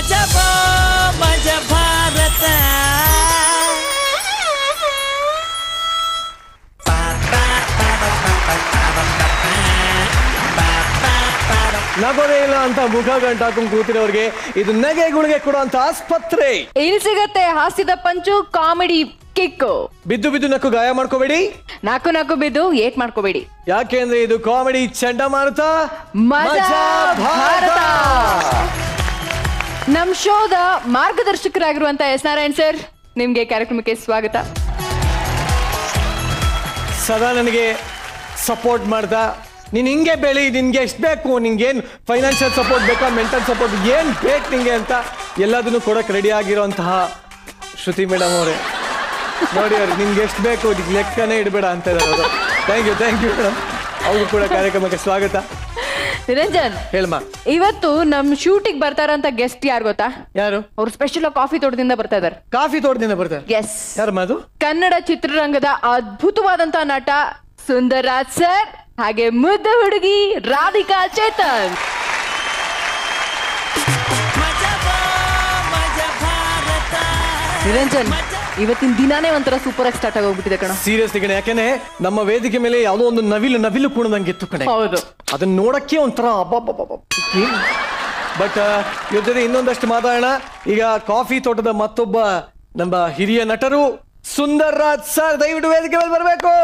ಮಜಬ ಮಜ ಭಾರತ ನಗೋದೇ ಇಲ್ಲ ಅಂತ ಮುಖ ಗಂಟು ಹಾಕೊಂಡು ಕೂತಿರೋರಿಗೆ ಇದು ನಗೆ ಗುಳಿಗೆ ಕೊಡುವಂತ ಆಸ್ಪತ್ರೆ ಇಲ್ಲಿ ಸಿಗತ್ತೆ ಹಾಸ್ಯದ ಪಂಚು ಕಾಮಿಡಿ ಕಿಕ್ಕು ಬಿದ್ದು ಬಿದ್ದು ನಕ್ಕು ಗಾಯ ಮಾಡ್ಕೋಬೇಡಿ ನಾಲ್ಕು ನಾಲ್ಕು ಬಿದ್ದು ಏಟ್ ಮಾಡ್ಕೋಬೇಡಿ ಯಾಕೆಂದ್ರೆ ಇದು ಕಾಮಿಡಿ ಚಂಡಮಾರುತ ಮಜಾ ಭಾರತ ನಮ್ ಶೋದ ಮಾರ್ಗದರ್ಶಕರಾಗಿರುವಂತ ಎಸ್ ನಾರಾಯಣ್ ಸರ್ ನಿಮ್ಗೆ ಕಾರ್ಯಕ್ರಮಕ್ಕೆ ಸ್ವಾಗತ ಸದಾ ನನಗೆ ಸಪೋರ್ಟ್ ಮಾಡ್ತಾ ನೀನ್ ಹಿಂಗೆ ಬೆಳಿ ನಿನ್ಗೆ ಎಷ್ಟು ಬೇಕು ನಿನ್ಗೇನ್ ಫೈನಾನ್ಷಿಯಲ್ ಸಪೋರ್ಟ್ ಬೇಕಾ ಮೆಂಟಲ್ ಸಪೋರ್ಟ್ ಏನ್ ಬೇಕು ನಿಂಗೆ ಅಂತ ಎಲ್ಲದನ್ನು ಕೊಡಕ್ ರೆಡಿ ಆಗಿರುವಂತಹ ಶ್ರುತಿ ಮೇಡಮ್ ಅವರೇ ನೋಡಿ ಅವ್ರು ನಿನ್ಗೆ ಎಷ್ಟು ಬೇಕು ಇದಕ್ಕೆ ಲೆಕ್ಕನೇ ಇಡಬೇಡ ಅಂತ ಇದ್ದಾರೆ ಅವರು thank you thank you madam ಅವ್ರಿಗೂ ಕೂಡ ಕಾರ್ಯಕ್ರಮಕ್ಕೆ ಸ್ವಾಗತ ನಿರಂಜನ್ ಹೇಳ್ಮಾ ಇವತ್ತು ನಮ್ ಶೂಟಿಗೆ ಬರ್ತಾರಂತ ಗೆಸ್ಟ್ ಯಾರು ಗೊತ್ತಾ ಯಾರು ಅವ್ರು ಸ್ಪೆಷಲ್ ಕಾಫಿ ತೋಟದಿಂದ ಬರ್ತಾ ಇದಾರೆ ಕಾಫಿ ತೋಟದಿಂದ ಬರ್ತಾರೆ ಎಸ್ ಯಾರು ಮಾದು ಕನ್ನಡ ಚಿತ್ರರಂಗದ ಅದ್ಭುತವಾದಂತ ನಟ ಸುಂದರ್ರಾಜ್ ಸರ್ ಹಾಗೆ ಮುದ್ದ ಹುಡುಗಿ ರಾಧಿಕಾ ಚೇತನ್ ಮಜಬ ಮಜ ಭಾರತ ನಿರಂಜನ್ ಇವತ್ತಿನ ದಿನಾನೇ ಒಂಥರ ಸೂಪರ್ ಆಗಿ ಸ್ಟಾರ್ಟ್ ಆಗೋಗ್ಬಿಟ್ಟಿದೆ ಕಣ ಸೀರಿಯಸ್ಲಿ ಕಣೆ ಯಾಕೆಂದ್ರೆ ನಮ್ಮ ವೇದಿಕೆ ಮೇಲೆ ಯಾವುದೋ ಒಂದು ನವಿಲು ನವಿಲು ಕುಣದಂಗಿತ್ತು ಕಣೆ ಹೌದು ಅದನ್ನ ನೋಡಕ್ಕೆ ಒಂಥರ ಬಟ್ ಇವ್ರ ಜೊತೆ ಇನ್ನೊಂದಷ್ಟು ಮಾತಾಡೋಣ ಈಗ ಕಾಫಿ ತೋಟದ ಮತ್ತೊಬ್ಬ ನಮ್ಮ ಹಿರಿಯ ನಟರು ಸುಂದರ್ ರಾಜ್ ಸರ್ ದಯವಿಟ್ಟು ವೇದಿಕೆ ಮೇಲೆ ಬರಬೇಕು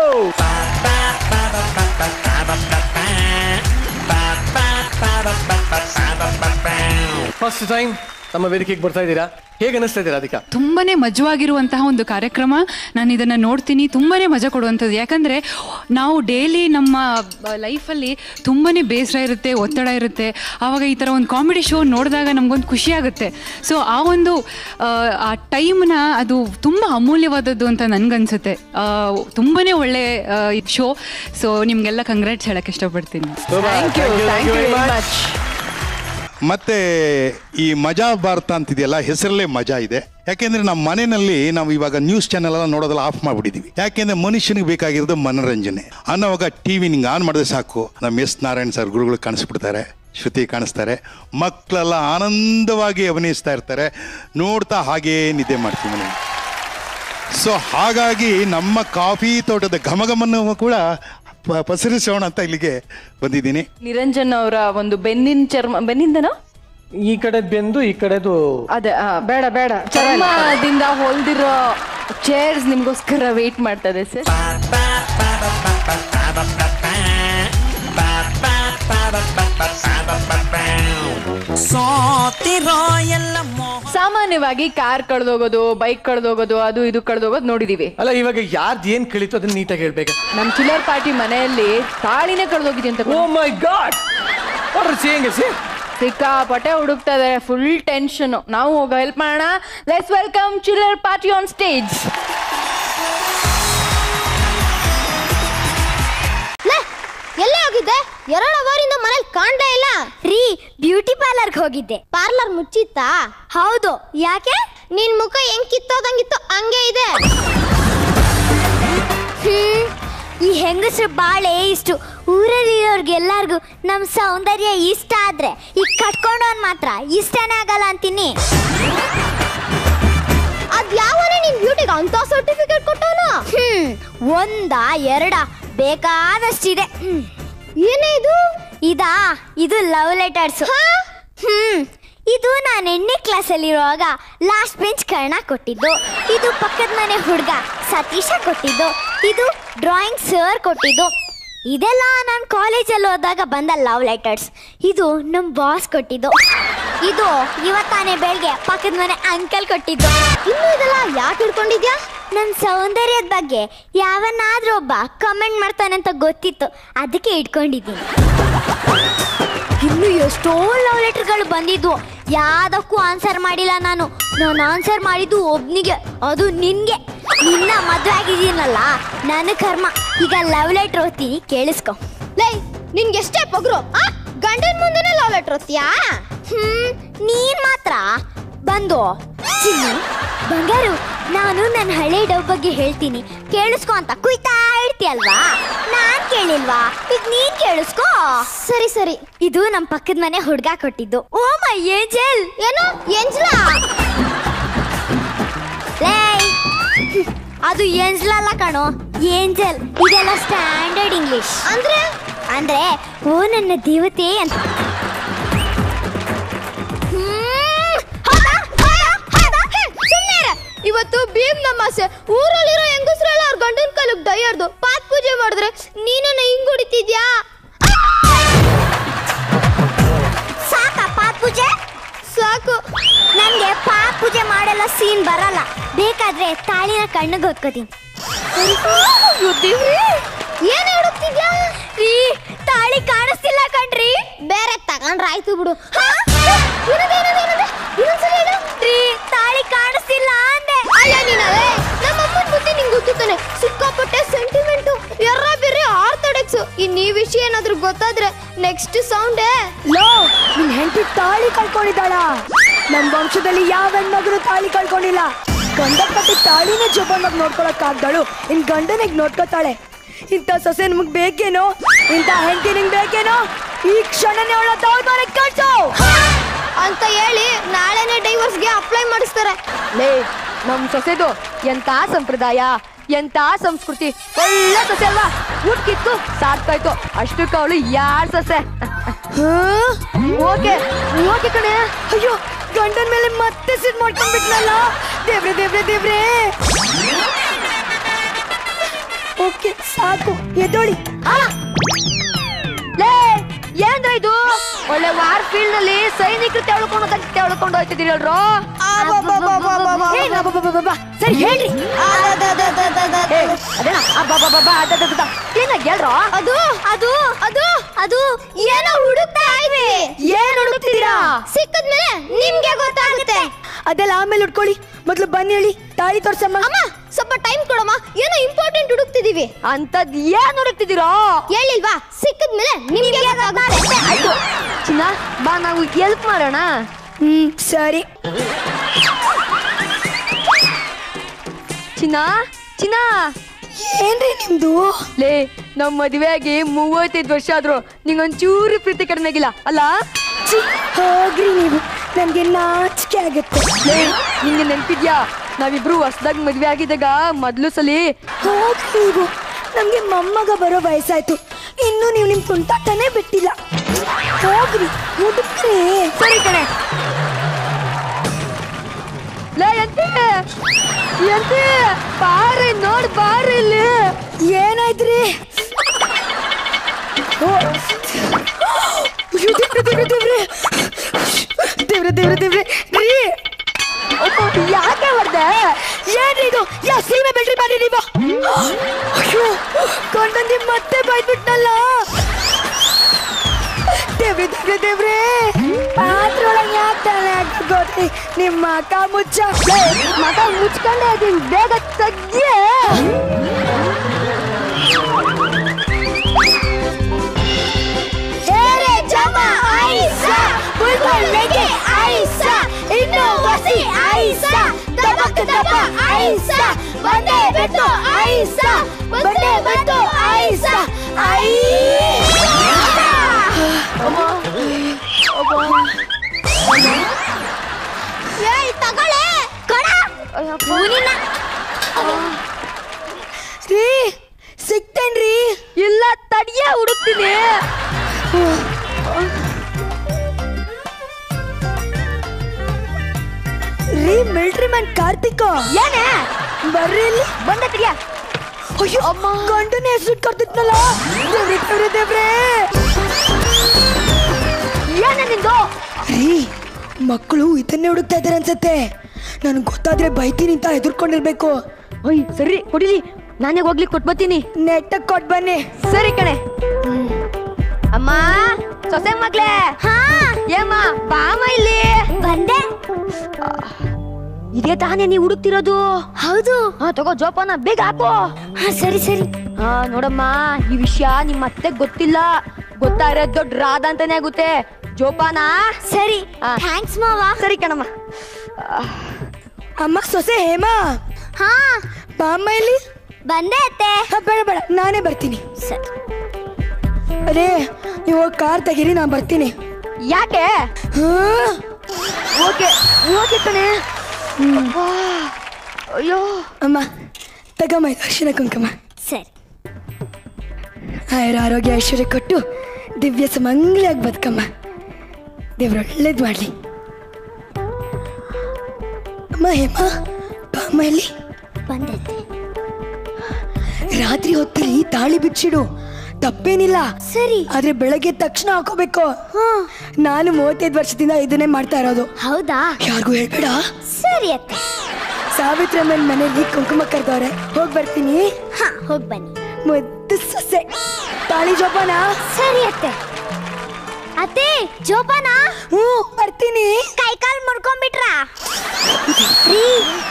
ಫಸ್ಟ್ ಟೈಮ್ ನಮ್ಮ ವೇದಿಕೆಗೆ ಬರ್ತಾ ಇದ್ದೀರಾ ಹೇಗೆ ಅನಿಸ್ತಾ ಇದ್ದೀರಾ ಅದಕ್ಕೆ ತುಂಬಾನೇ ಮಜವಾಗಿರುವಂತಹ ಒಂದು ಕಾರ್ಯಕ್ರಮ ನಾನು ಇದನ್ನ ನೋಡ್ತೀನಿ ತುಂಬಾನೇ ಮಜಾ ಕೊಡುವಂಥದ್ದು ಯಾಕಂದ್ರೆ ನಾವು ಡೈಲಿ ನಮ್ಮ ಲೈಫಲ್ಲಿ ತುಂಬಾನೇ ಬೇಸರ ಇರುತ್ತೆ ಒತ್ತಡ ಇರುತ್ತೆ ಆವಾಗ ಈ ಥರ ಒಂದು ಕಾಮಿಡಿ ಶೋ ನೋಡಿದಾಗ ನಮಗೊಂದು ಖುಷಿ ಆಗುತ್ತೆ ಸೊ ಆ ಒಂದು ಆ, ಆ ಟೈಮ್ನ ಅದು ತುಂಬ ಅಮೂಲ್ಯವಾದದ್ದು ಅಂತ ನನ್ಗನ್ಸುತ್ತೆ ಆ, ತುಂಬಾನೇ ಒಳ್ಳೆ ಶೋ ಸೊ ನಿಮಗೆಲ್ಲ ಕಂಗ್ರಾಟ್ಸ್ ಹೇಳಕ್ಕೆ ಇಷ್ಟಪಡ್ತೀನಿ thank you thank you very much ಮತ್ತೆ ಈ ಮಜಾ ಭಾರತ ಅಂತಿದೆಯಲ್ಲ ಹೆಸರಲ್ಲೇ ಮಜಾ ಇದೆ ಯಾಕೆಂದ್ರೆ ನಮ್ಮ ಮನೆಯಲ್ಲಿ ನಾವು ಇವಾಗ ನ್ಯೂಸ್ ಚಾನೆಲ್ ಎಲ್ಲ ನೋಡೋದೆಲ್ಲ ಆಫ್ ಮಾಡ್ಬಿಟ್ಟಿದೀವಿ ಯಾಕೆಂದ್ರೆ ಮನುಷ್ಯನಿಗೆ ಬೇಕಾಗಿರೋದು ಮನೋರಂಜನೆ ಅನ್ನೋವಾಗ ಟಿವಿ ನಿಂಗೆ ಆನ್ ಮಾಡಿದ್ರೆ ಸಾಕು ನಮ್ಮ ಎಸ್ ನಾರಾಯಣ್ ಸರ್ ಗುರುಗಳು ಕಾಣಿಸ್ಬಿಡ್ತಾರೆ ಶ್ರುತಿ ಕಾಣಿಸ್ತಾರೆ ಮಕ್ಕಳೆಲ್ಲ ಆನಂದವಾಗಿ ಅಭಿನಯಿಸ್ತಾ ಇರ್ತಾರೆ ನೋಡ್ತಾ ಹಾಗೇ ನಿದ್ದೆ ಮಾಡ್ತೀವಿ ಮನೆಯಲ್ಲಿ ಸೊ ಹಾಗಾಗಿ ನಮ್ಮ ಕಾಫಿ ತೋಟದ ಘಮಘಮನ್ನು ಕೂಡ ಪ- ಪಸರಿಸೋಣ ಅಂತ ಇಲ್ಲಿಗೆ ಬಂದಿದ್ದೀನಿ ನಿರಂಜನ್ ಅವರ ಒಂದು ಬೆನ್ನಿನ ಚರ್ಮ ಬೆನ್ನಿಂದನೋ ಈ ಕಡೆ ಬೆಂದು ಈ ಕಡೆದು ಅದೇ ಆ, ಬೇಡ ಬೇಡ ಚರ್ಮದಿಂದ ಹೊಲ್ದಿರೋ ಚೇರ್ಸ್ ನಿಮ್ಗೋಸ್ಕರ ವೇಟ್ ಮಾಡ್ತದೆ ಸರ್ ಸೋತಿರೋ ಎಲ್ಲ ಮೋಹ ಸಾಮಾನ್ಯವಾಗಿ ಕಾರ್ ಕಳ್ದೋಗೋದು ಬೈಕ್ ಕಳ್ದೋಗೋದು ಅದು ಇದು ಕಳ್ದೋಗೋದು ನೋಡಿದೀವಿ ಅಲ್ಲ ಇವಾಗ ಯಾರ್ದು ಏನ್ ಕಳೀತು ಅದನ್ನ ನೀಟಾಗಿ ಹೇಳ್ಬೇಕು ನಮ್ ಕಿಲ್ಲರ್ ಪಾರ್ಟಿ ಮನೆಯಲ್ಲಿ ತಾಳಿನೇ ಕಳ್ದೋಗಿದೆ ಅಂತ ಓ ಮೈ ಗಾಡ್ ಸೇಂಗೆ ಸೇ ಸಿಕ್ಕಾಪಟ್ಟೆ ಹುಡುಕ್ತದೆ ಫುಲ್ ಟೆನ್ಷನ್ ನಾವು ಹೋಗ ಹೆಲ್ಪ್ ಮಾಡೋಣ let's welcome Chillar party on stage ಎಲ್ಲೇ ಹೋಗಿದ್ದೆ ಎರಡು ಅವರಿಂದ ಮನೇಲಿ ಕಾಣ್ಲೇ ಇಲ್ಲ ರೀ ಬ್ಯೂಟಿ ಪಾರ್ಲರ್ಗೆ ಹೋಗಿದ್ದೆ ಪಾರ್ಲರ್ ಮುಚ್ಚಿತ್ತಾ ಹೌದು ಯಾಕೆ ನಿನ್ ಮುಖ ಹೆಂಗ್ ಕಿತ್ತೋದಂಗಿತ್ತು ಹಂಗೆ ಇದೆ ಹ್ಮ್ ಈ ಹೆಂಗಸ್ರ ಬಾಳೆ ಇಷ್ಟು ಊರಲ್ಲಿರೋರ್ಗೆಲ್ಲರಿಗೂ ನಮ್ ಸೌಂದರ್ಯ ಇಷ್ಟ ಆದ್ರೆ ಈ ಕಟ್ಕೊಂಡವನ್ ಮಾತ್ರ ಇಷ್ಟನೇ ಆಗಲ್ಲ ಅಂತೀನಿ ಅದ್ ಯಾವನೇ ನಿನ್ ಬ್ಯೂಟಿಗೆ ಅಂತ ಸರ್ಟಿಫಿಕೇಟ್ ಕೊಟ್ಟವನು ಹ್ಮ್ ಒಂದ ಎರಡ ಬೇಕಾದಷ್ಟಿದೆ ಹ್ಮ್. ಏನೇ ಇದು ಇದಾ ಇದು ಲವ್ ಲೆಟರ್ಸ್ ಹ್ಮ್ ಇದು ನಾನು ಎಣ್ಣೆ ಕ್ಲಾಸಲ್ಲಿರುವಾಗ ಲಾಸ್ಟ್ ಬೆಂಚ್ ಕರ್ಣ ಕೊಟ್ಟಿದ್ದು ಇದು ಪಕ್ಕದ ಮನೆ ಹುಡುಗ ಸತೀಶ ಕೊಟ್ಟಿದ್ದು ಇದು ಡ್ರಾಯಿಂಗ್ ಸರ್ ಕೊಟ್ಟಿದ್ದು ಇದೆಲ್ಲ ನಾನು ಕಾಲೇಜಲ್ಲಿ ಹೋದಾಗ ಬಂದ ಲವ್ ಲೆಟರ್ಸ್ ಇದು ನಮ್ಮ ಬಾಸ್ ಕೊಟ್ಟಿದ್ದು ಇದು ಇವತ್ತಾನೆ ಬೆಳಗ್ಗೆ ಪಕ್ಕದ ಮನೆ ಅಂಕಲ್ ಕೊಟ್ಟಿದ್ದು ಇನ್ನು ಇದೆಲ್ಲ ಯಾಕೆ ಹಿಡ್ಕೊಂಡಿದ್ಯಾ ನನ್ನ ಸೌಂದರ್ಯದ ಬಗ್ಗೆ ಯಾವನಾದ್ರೂ ಒಬ್ಬ ಕಮೆಂಟ್ ಮಾಡ್ತಾನೆ ಅಂತ ಗೊತ್ತಿತ್ತು ಅದಕ್ಕೆ ಇಟ್ಕೊಂಡಿದ್ದೀನಿ ಇನ್ನು ಎಷ್ಟೋ ಲವ್ ಲೆಟರ್ಗಳು ಬಂದಿದ್ವು ಯಾವ್ದಕ್ಕೂ ಆನ್ಸರ್ ಮಾಡಿಲ್ಲ ನಾನು ನಾನು ಆನ್ಸರ್ ಮಾಡಿದ್ದು ಒಬ್ನಿಗೆ ಅದು ನಿನ್ಗೆ ನಿನ್ನ ಮದುವೆ ಆಗಿದ್ದೀನಲ್ಲ ನನ್ನ ಕರ್ಮ ಈಗ ಲವ್ ಲೆಟರ್ ಓದ್ತೀನಿ ಕೇಳಿಸ್ಕೊ ಲೈ ನಿನ್ಗೆ ಎಷ್ಟೇ ಪೊಗ್ರು ಗಂಡನ ಮುಂದೆನೇ ಲವ್ ಲೆಟರ್ ಓದ್ತೀಯಾ ಹ್ಮ್ ನೀನ್ ಮಾತ್ರ ಬಂದು ಚಿನ್ನು ಬಂಗಾರು ನಾನು ನನ್ನ ಹಳೆ ಡವ್ ಬಗ್ಗೆ ಹೇಳ್ತೀನಿ ಕೇಳಿಸ್ಕೊ ಅಂತ ಕುಯ್ತಾ ಇರ್ತೀನಿ ಅಲ್ವಾ ನಾನ್ ಕೇಳಿಲ್ವಾ ಈಗ ನೀನ್ ಕೇಳಿಸ್ಕೋ ಸರಿ ಸರಿ ಇದು ನಮ್ ಪಕ್ಕದ ಮನೆ ಹುಡ್ಗ ಕೊಟ್ಟಿದ್ದು ಓ ಮೈ ಏಂಜಲ್ ಏನು ಏಂಜಲಾ ಲೇ ಅದು ಏಂಜಲ್ ಅಲ್ಲ ಕಣೋ ಏಂಜಲ್ ಇದೆಲ್ಲ ಸ್ಟ್ಯಾಂಡರ್ಡ್ ಇಂಗ್ಲಿಷ್ ಅಂದ್ರೆ ಅಂದ್ರೆ ಓ ನನ್ನ ದೇವತೆ ಅಂತ ಹ್ಮ್, ಹೌದಾ? ಹೌದಾ? ಹೌದಾ? ಹ್ಮ್, ಸುಮ್ನೆ ಇರು. ಇವತ್ತು ಭೀಮ್ ನಮಾಸೆ ಊರಲ್ಲಿರೋ ಹೆಂಗಸ್ರೆಲ್ಲ ಅವ್ರ ಗಂಡನ ಕಾಲಕ್ಕೆ ದಯ್ಯಾರ್ದು ಪಾತ್ ಪೂಜೆ ಮಾಡಿದ್ರೆ ನೀನನ್ನ ಹಿಂಗ್ ಹೊಡಿತಿದ್ಯಾ ಸಾಕ ಪಾತ್ ಪೂಜೆ ಸಾಕು ನನ್ಗೆ ಪಾತ್ ಪೂಜೆ ಮಾಡಲ್ಲ ಸೀನ್ ಬರಲ್ಲ ಬೇಕಾದ್ರೆ ತಾಳಿನ ಕಣ್ಣಿಗೆ ಹೊತ್ಕೋತೀನಿ ಏನ್ ಹುಡುಕ್ತಿದ್ಯಾ ರೀ ತಾಳಿ ಕಾಣಿಸ್ತಿಲ್ಲ ಕಣ್ರಿ ಬೇರೆ ತಗೊಂಡ್ರ ಆಯ್ತು ಬಿಡು ಹಾ? ಏನದು, ಏನದು, ಏನದು? ಇನ್ನೊಂದ್ಸಲ ಹೇಳು. ರೀ ತಾಳಿ ಕಾಣಿಸ್ತಿಲ್ಲ ಅಂದೆ ಅಲ್ಲ ನೀನವೇ ನಮ್ಮ ಅಮ್ಮನ ಬುದ್ಧಿ ನಿಂಗೆ ಗೊತ್ತಿತ್ತಾನೆ ಸಿಕ್ಕಾಪಟ್ಟೆ ಸೆಂಟಿಮೆಂಟು ಎರ್ರ ಬೇರೆ ಆರ್ಥೋಡಕ್ಸ್ ಇನ್ ಈ ವಿಷಯ ಏನಾದ್ರೂ ಗೊತ್ತಾದ್ರೆ ನೆಕ್ಸ್ಟ್ ಸೌಂಡೇ ಲೋ ನಿನ್ ಹೆಂಡತಿ ತಾಳಿ ಕಳ್ಕೊಂಡಿದ್ದಾಳ ನಮ್ ವಂಶದಲ್ಲಿ ಯಾವ ಹೆಣ್ಮಗಳು ತಾಳಿ ಕಳ್ಕೊಂಡಿಲ್ಲ ಗಂಡ ಕಟ್ಟಿ ತಾಳಿನೇ ಜೋಪಾನಾಗಿ ನೋಡ್ಕೊಳಕ್ ಆಗ್ದಾಳು ಇನ್ ಗಂಡನಿಗೆ ನೋಡ್ಕೊತಾಳೆ ಇಂಥ ಸೊಸೆ ನಮಗ್ ಬೇಕೇನೋ ಇಂಥ ಹೆಂಡತಿ ನಿಂಗ್ ಬೇಕೇನೋ ಈ ಕ್ಷಣನೇ ಅವಳ ತವ್ರ ಮನೆಗ್ ಕಳ್ಸು ಅಂತ ಹೇಳಿ ನಾಳೆನೆ ಡೈವರ್ಸ್ಗೆ ಅಪ್ಲೈ ಮಾಡಿಸ್ತಾರೆ ಲೇ ನಮ್ ಸೊಸೆದು ಎಂತ ಸಂಪ್ರದಾಯ ಎಂತ ಸಂಸ್ಕೃತಿ ಒಳ್ಳೆ ಸೊಸೆ ಅಲ್ವಾ ಊಟ್ಕಿತ್ತು ಸಾಕ್ತಾಯ್ತು ಅಷ್ಟಕ್ಕೆ ಅವಳು ಯಾರ್ ಸೊಸೆ ಓಕೆ ಓಕೆ ಕಣೆ ಅಯ್ಯೋ ಗಂಡನ್ ಮೇಲೆ ಮತ್ತೆ ಸಿಟ್ ಮಾಡ್ಕೊಂಡ್ಬಿಟ್ನಲ್ಲ ದೇವ್ರೆ ದೇವ್ರೆ ದೇವ್ರೆ ಓಕೆ ಸಾಕು ಎದ್ದೋಳಿ ಲೇ ಏನ್ರ ಇದು ಒಳ್ಳೆ ವಾರ್ ಫೀಲ್ಡ್ ನಲ್ಲಿ ಸೈನಿಕರು ತೆಳ್ಕೊಂಡು ತೆಳ್ಕೊಂಡು ಹೋಯ್ತಿದ್ದೀರಿ ಹೇಳ್ರು ಏ, ಬಾ, ಬಾ, ಬಾ, ಬಾ, ಬಾ. ಸರಿ ಹೇಳ್ರಿ ಏ, ಅದೇನಾ ಅಬ್ಬಬ್ಬಬ್ಬಬ್ಬ, ಅದದದದ. ಏನಾಗ್ ಹೇಳ್ರೋ ಅದು ಅದು ಅದು ಅದು ಏನೋ ಹುಡುಕ್ತಾ ಇದ್ವಿ ಏನ್ ಹುಡುಕ್ತಿದ್ದೀರಾ ಸಿಕ್ಕದ್ಮೇಲೆ ನಿಮ್ಗೆ ಗೊತ್ತಾಗುತ್ತೆ ಅದೆಲ್ಲ ಆಮೇಲೆ ಉಟ್ಕೊಳ್ಳಿ ಮೊದ್ಲು ಬನ್ನಿ ಹೇಳಿ ತಾಳಿ ತೋರ್ಸಮ್ಮ ಅಮ್ಮ ಸ್ವಲ್ಪ ಟೈಮ್ ಕೊಡಮ್ಮ ಏನೋ ಇಂಪಾರ್ಟೆಂಟ್ ಹುಡುಕ್ತಿದೀವಿ ಅಂತದ್ ಏನ್ ಹುಡುಕ್ತಿದ್ದೀರೋ ಹೇಳಿಲ್ವಾ ಸಿಕ್ಕದ್ಮೇಲೆ ನಿಮ್ಗೆ ಗೊತ್ತಾಗುತ್ತೆ ಆಯ್ತು ಚಿನ್ನ ಬಾ ನಾವು ಹೆಲ್ಪ್ ಮಾಡೋಣ ಹ್ಮ್ ಸರಿ ಚಿನ್ನ ಚಿನ್ನ ಏನ್ರಿ ನಿಮ್ದು ಲೇ ನಮ್ ಮದ್ವೆ ಆಗಿ ಮೂವತ್ತೈದು ವರ್ಷ ಆದ್ರು ನಿಂಗೊಂಚೂರು ಪ್ರೀತಿ ಕಡಿಮೆ ಆಗಿಲ್ಲ ಅಲ್ಲ ಛೀ, ಹೋಗ್ರಿ ನೀವು ನನ್ಗೆ ನಾಚಿಕೆ ಆಗುತ್ತೆ ಲೇ ನಿಂಗೆ ನೆನ್ಪಿದ್ಯಾ ನಾವಿಬ್ರು ಹೊಸ್ದಾಗ್ ಮದ್ವೆ ಆಗಿದ್ದಾಗ ಮೊದ್ಲು ಸಲಿ ಹೋಗ್ರಿ ನೀವು ನಮ್ಗೆ ಮೊಮ್ಮಗ ಬರೋ ವಯಸ್ಸಾಯ್ತು ಇನ್ನು ನೀವು ನಿಮ್ ತುಂಟಾಟನೇ ಬಿಟ್ಟಿಲ್ಲ ಹೋಗ್ರಿ ಹುಡುಕ್ರಿ ಸರಿ ಕಣೆ ಲೇ ಎಂತಿ ಎಂತಿ ಬಾರಿ ನೋಡ್ ಬಾರಿ ಇಲ್ಲಿ ಏನಾಯ್ತ್ರಿ ಓ. ಅಯ್ಯೋ, ದೇವ್ರೆ, ದೇವ್ರೆ, ದೇವ್ರೆ. ದೇವ್ರೆ ದೇವ್ರೆ ದೇವ್ರೆ ರೀ ಅಪ್ಪ, ಯಾಕೆ ಹೊಡ್ದೆ ಏನ್ರಿ ಇದು ಯಾ ಸೀಮೆ ಬೆಳ್ರಿ ಮಾಡಿ ನೀವು ಅಯ್ಯೋ ಕೊಂಡಂದಿ ಮತ್ತೆ ಬೈದ್ಬಿಟ್ನಲ್ಲ ದೇವ್ರೆ ದೇವ್ರೆ ದೇವ್ರೆ ಪಾತ್ರೊಳಗೆ ಯಾಕೆ ಗೊತ್ತಿ ನಿಮ್ಮ ಅಕ್ಕ ಮುಚ್ಚ ಮಗ ಮುಚ್ಕೊಂಡೆ ಅದೀನಿ ಬೇಗ ತಗ್ಗಿಯೇ ಏರೆ ಜಮ ಐಸ ಬುಲ್ಬುಲ್ಲೆಗೆ ಐಸ ಇನ್ನು ವಸಿ ಐಸ ದಬಕ್ ದಬ ಐಸ ಬಂದೆ ಬೆಟ್ಟು ಐಸ ಬಂದೆ ಬೆಟ್ಟು ಐಸ ಐಸ ಏಯ್ ತಗೊಳ್ಳೆ ಕೊಡ ಪೂನಿನ ರೀ ಸಿಗ್ತೇನ್ರಿ ಇಲ್ಲ ತಡಿಯ ಹುಡುಕ್ತೀನಿ ರೀ ಮಿಲ್ಟ್ರಿ ಮ್ಯಾನ್ ಕಾರ್ತಿಕ್ ಏನೇ ಬರ್ರಿ ಇಲ್ಲಿ ಬಂದ ತಡಿಯ ಅಯ್ಯೋ ಗಂಡನ ಹೆಸರು ಕರ್ತಿದ್ನಲ್ಲ ದೇವ್ರೆ ದೇವ್ರೆ ದೇವ್ರೆ ಏನೇ ನಿಂದು ರೀ ಮಕ್ಕಳು ಇದನ್ನೇ ಹುಡುಕ್ತಾ ಇದಾರೆ ಅನ್ಸತ್ತೆ ನನ್ಗೆ ಗೊತ್ತಾದ್ರೆ ಬೈತೀನಿ ಅಂತ ಹೆದರ್ಕೊಂಡಿರ್ಬೇಕು ಅಯ್ಯ ಸರಿ ಕೊಡಿಲಿ ನಾನೇ ಹೋಗ್ಲಿಕ್ಕೆ ಕೊಟ್ಬತ್ತೀನಿ ನೆಟ್ಟಗ್ ಕೊಟ್ ಬನ್ನಿ ಸರಿ ಕಣೆ ಅಮ್ಮ ಸೊಸೆ ಮಗ್ಲೇ ಹಾ ಏಮ್ಮ ಬಾಮ ಇಲ್ಲಿ ಬಂದೆ ಇದೇ ತಾನೇ ನೀವು ಹುಡುಕ್ತಿರೋದು ಹೌದು ಹಾ ತಗೋ ಜೋಪಾನ ಬೇಗ ಹಾಕು ಹಾ ಸರಿ ಸರಿ ಹಾ ನೋಡಮ್ಮ ಈ ವಿಷಯ ನಿಮ್ಮ ಅತ್ತೆ ಗೊತ್ತಿಲ್ಲ ಗೊತ್ತಾದ್ರೆ ದೊಡ್ಡ ರಾಧ ಅಂತಾನೆ ಆಗುತ್ತೆ ಜೋಪಾನ ಸರಿ ಆ. ಥ್ಯಾಂಕ್ಸ್ ಮಾವ ಸರಿ ಕಣಮ್ಮ ಅಮ್ಮ ಸೊಸೆ ಹೇಮಾ ಹಾ ಬಾಮ್ಮ ಇಲ್ಲಿ ಬಂದೆ ಅತ್ತೆ ಹಾ, ಬೇಡ ಬೇಡ ನಾನೇ ಬರ್ತೀನಿ ಸರಿ ಅರೇ ನೀವು ಕಾರ್ ತೆಗೀರಿ ನಾನು ಬರ್ತೀನಿ ಯಾಕೆ ಹಾ ಓಕೆ ಓಕೆ ಕಣೆ ಅಬ್ಬಾ. ಅಯ್ಯೋ ಅಮ್ಮ ತಗಮ್ಮ ಇದು ಅರಿಶಿನ ಕುಂಕುಮ ಸರಿ ಆಯುರ ಆರೋಗ್ಯ ಐಶ್ವರ್ಯ ಕೊಟ್ಟು ದಿವ್ಯ ಸುಮಂಗಲಿಯಾಗಿ ಬದುಕಮ್ಮ ದೇವ್ರು ಒಳ್ಳೇದು ಮಾಡಲಿ ಅಮ್ಮ ಹೇಮ ಬಾಮ್ಮ ಇಲ್ಲಿ ಬಂದೆ ಅತ್ತೆ ರಾತ್ರಿ ಹೊತ್ತಲ್ಲಿ ತಾಳಿ ಬಿಚ್ಚಿಡು ತಪ್ಪೇನಿಲ್ಲ ಸರಿ ಆದ್ರೆ ಬೆಳಗ್ಗೆ ತಕ್ಷಣ ಹಾಕೋಬೇಕು ನಾನು ಮೂವತ್ತೈದು ವರ್ಷದಿಂದ ಇದನ್ನೇ ಮಾಡ್ತಾ ಇರೋದು ಹೌದಾ ಯಾರಿಗೂ ಹೇಳ್ಬೇಡ ಸರಿ ಅತ್ತೆ ಸಾವಿತ್ರಮ್ಮನ ಮನೆಯಲ್ಲಿ ಕುಂಕುಮ ಕರೆದವ್ರೆ ಹೋಗಿ ಬರ್ತೀನಿ ಹಾ ಹೋಗಿ ಬನ್ನಿ ಮುದ್ದು ಸೊಸೆ ತಾಳಿ ಜೋಪಾನ ಸರಿ ಅತ್ತೆ ಅತ್ತೆ ಜೋಪಾನ ಹ್ಞೂ ಬರ್ತೀನಿ ಕೈ ಕಾಲ್ ಮುಡ್ಕೊಂಡ್ಬಿಟ್ರ ರೀ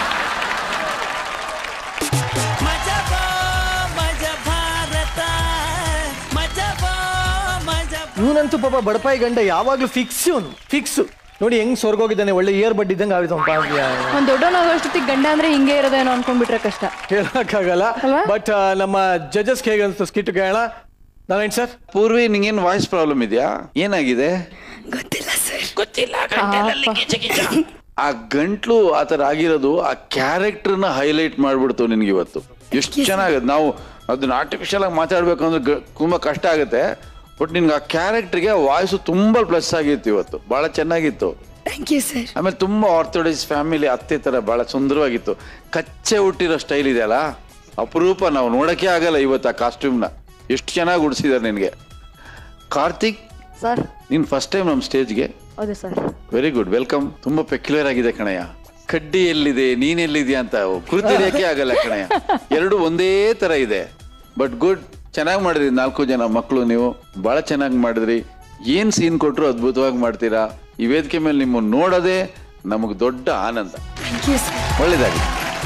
ಮಜಾ ಬಾ ಮಜಾ ಭಾರತ ಮಜಾ ಬಾ ಮಜಾ ಇವನಂತೂ ಪಾಪ ಬಡಪಾಯಿ ಗಂಡ ಯಾವಾಗ್ಲೂ ಫಿಕ್ಸ್ ಇವನು ಫಿಕ್ಸ್ ನೋಡಿ ಹೆಂಗ್ ಸ್ವರ್ಗೋಗಿದ್ದಾನೆ ಒಳ್ಳೆ ಇಯರ್ ಬಡ್ ಇದ್ದಂಗೆ ಆಗಿದೆ ಅವ್ನ ಒಂದ್ ದೊಡ್ಡವನಾಗೋಷ್ಟೊತ್ತಿಗೆ ಗಂಡ ಅಂದ್ರೆ ಹಿಂಗೆ ಇರೋದೇನೋ ಅನ್ಕೊಂಡ್ಬಿಟ್ರೆ ಕಷ್ಟ ಹೇಳಕ್ಕಾಗಲ್ಲ ಅಲ್ವಾ? ಬಟ್ ನಮ್ಮ ಜಡ್ಜಸ್ ಹೇಗೆ ಅನ್ಸ್ತು ಸ್ಕಿಟ್ ಕೇಳೋಣ ನಾರಾಯಣ್ ಸರ್ ಪೂರ್ವಿ ನಿಂಗೇನು ವಾಯ್ಸ್ ಪ್ರಾಬ್ಲಮ್ ಇದೆಯಾ ಏನಾಗಿದೆ ಗೊತ್ತಿಲ್ಲ ಸರ್ ಆ ಗಂಟ್ಲು ಆ ಥರ ಆಗಿರೋದು ಆ ಕ್ಯಾರೆಕ್ಟರ್ನ ಹೈಲೈಟ್ ಮಾಡ್ಬಿಡ್ತು ನಿನ್ಗೆ ಇವತ್ತು ಎಷ್ಟು ಚೆನ್ನಾಗಿದೆ ನಾವು ಅದನ್ನ ಆರ್ಟಿಫಿಷಿಯಲ್ ಆಗಿ ಮಾತಾಡ್ಬೇಕು ಅಂದ್ರೆ ಗ- ತುಂಬಾ ಕಷ್ಟ ಆಗುತ್ತೆ ಬಟ್ ನಿನ್ಗೆ ಆ ಕ್ಯಾರೆಕ್ಟರ್ಗೆ ವಾಯ್ಸು ತುಂಬಾ ಪ್ಲಸ್ ಆಗಿತ್ತು ಇವತ್ತು ಬಹಳ ಚೆನ್ನಾಗಿತ್ತು ಥ್ಯಾಂಕ್ ಯು ಸರ್ ಆಮೇಲೆ ತುಂಬಾ ಆರ್ಥೋಡಾಕ್ಸ್ ಫ್ಯಾಮಿಲಿ ಅತ್ತೆ ತರ ಬಹಳ ಸುಂದರವಾಗಿತ್ತು ಕಚ್ಚೆ ಹುಟ್ಟಿರೋ ಸ್ಟೈಲ್ ಇದೆಯಲ್ಲ ಅಪರೂಪ ನಾವು ನೋಡಕ್ಕೆ ಆಗಲ್ಲ ಇವತ್ತು ಆ ಕಾಸ್ಟ್ಯೂಮ್ನ ಎಷ್ಟು ಚೆನ್ನಾಗಿ ಉಡಿಸಿದ್ದಾರೆ ನಿನಗೆ ಕಾರ್ತಿಕ್ ಸರ್ ನೀನು ಫಸ್ಟ್ ಟೈಮ್ ನಮ್ಮ ಸ್ಟೇಜ್ಗೆ ಹೌದು ಸರ್ ವೆರಿ ಗುಡ್ ವೆಲ್ಕಮ್ ತುಂಬಾ ಪೆಕ್ಯುಲರ್ ಆಗಿದೆ ಕಣಯ್ಯ ಕಡ್ಡಿ ಎಲ್ಲಿದೆ ನೀನ್ ಎಲ್ಲಿದ್ಯಾ ಅಂತ ಗುರುತಿಡಿಯಕ್ಕೆ ಆಗಲ್ಲ ಕಣಯ್ಯ ಎರಡು ಒಂದೇ ತರ ಇದೆ ಬಟ್ ಗುಡ್ ಚೆನ್ನಾಗಿ ಮಾಡಿದ್ರಿ ನಾಲ್ಕು ಜನ ಮಕ್ಕಳು ನೀವು ಬಹಳ ಚೆನ್ನಾಗಿ ಮಾಡಿದ್ರಿ ಏನ್ ಸೀನ್ ಕೊಟ್ರು ಅದ್ಭುತವಾಗಿ ಮಾಡ್ತೀರಾ ಈ ವೇದಿಕೆ ಮೇಲೆ ನಿಮ್ಮನ್ನು ನೋಡೋದೇ ನಮಗೆ ದೊಡ್ಡ ಆನಂದ ಥ್ಯಾಂಕ್ ಯು ಸರ್ ಒಳ್ಳೇದಾಗಿ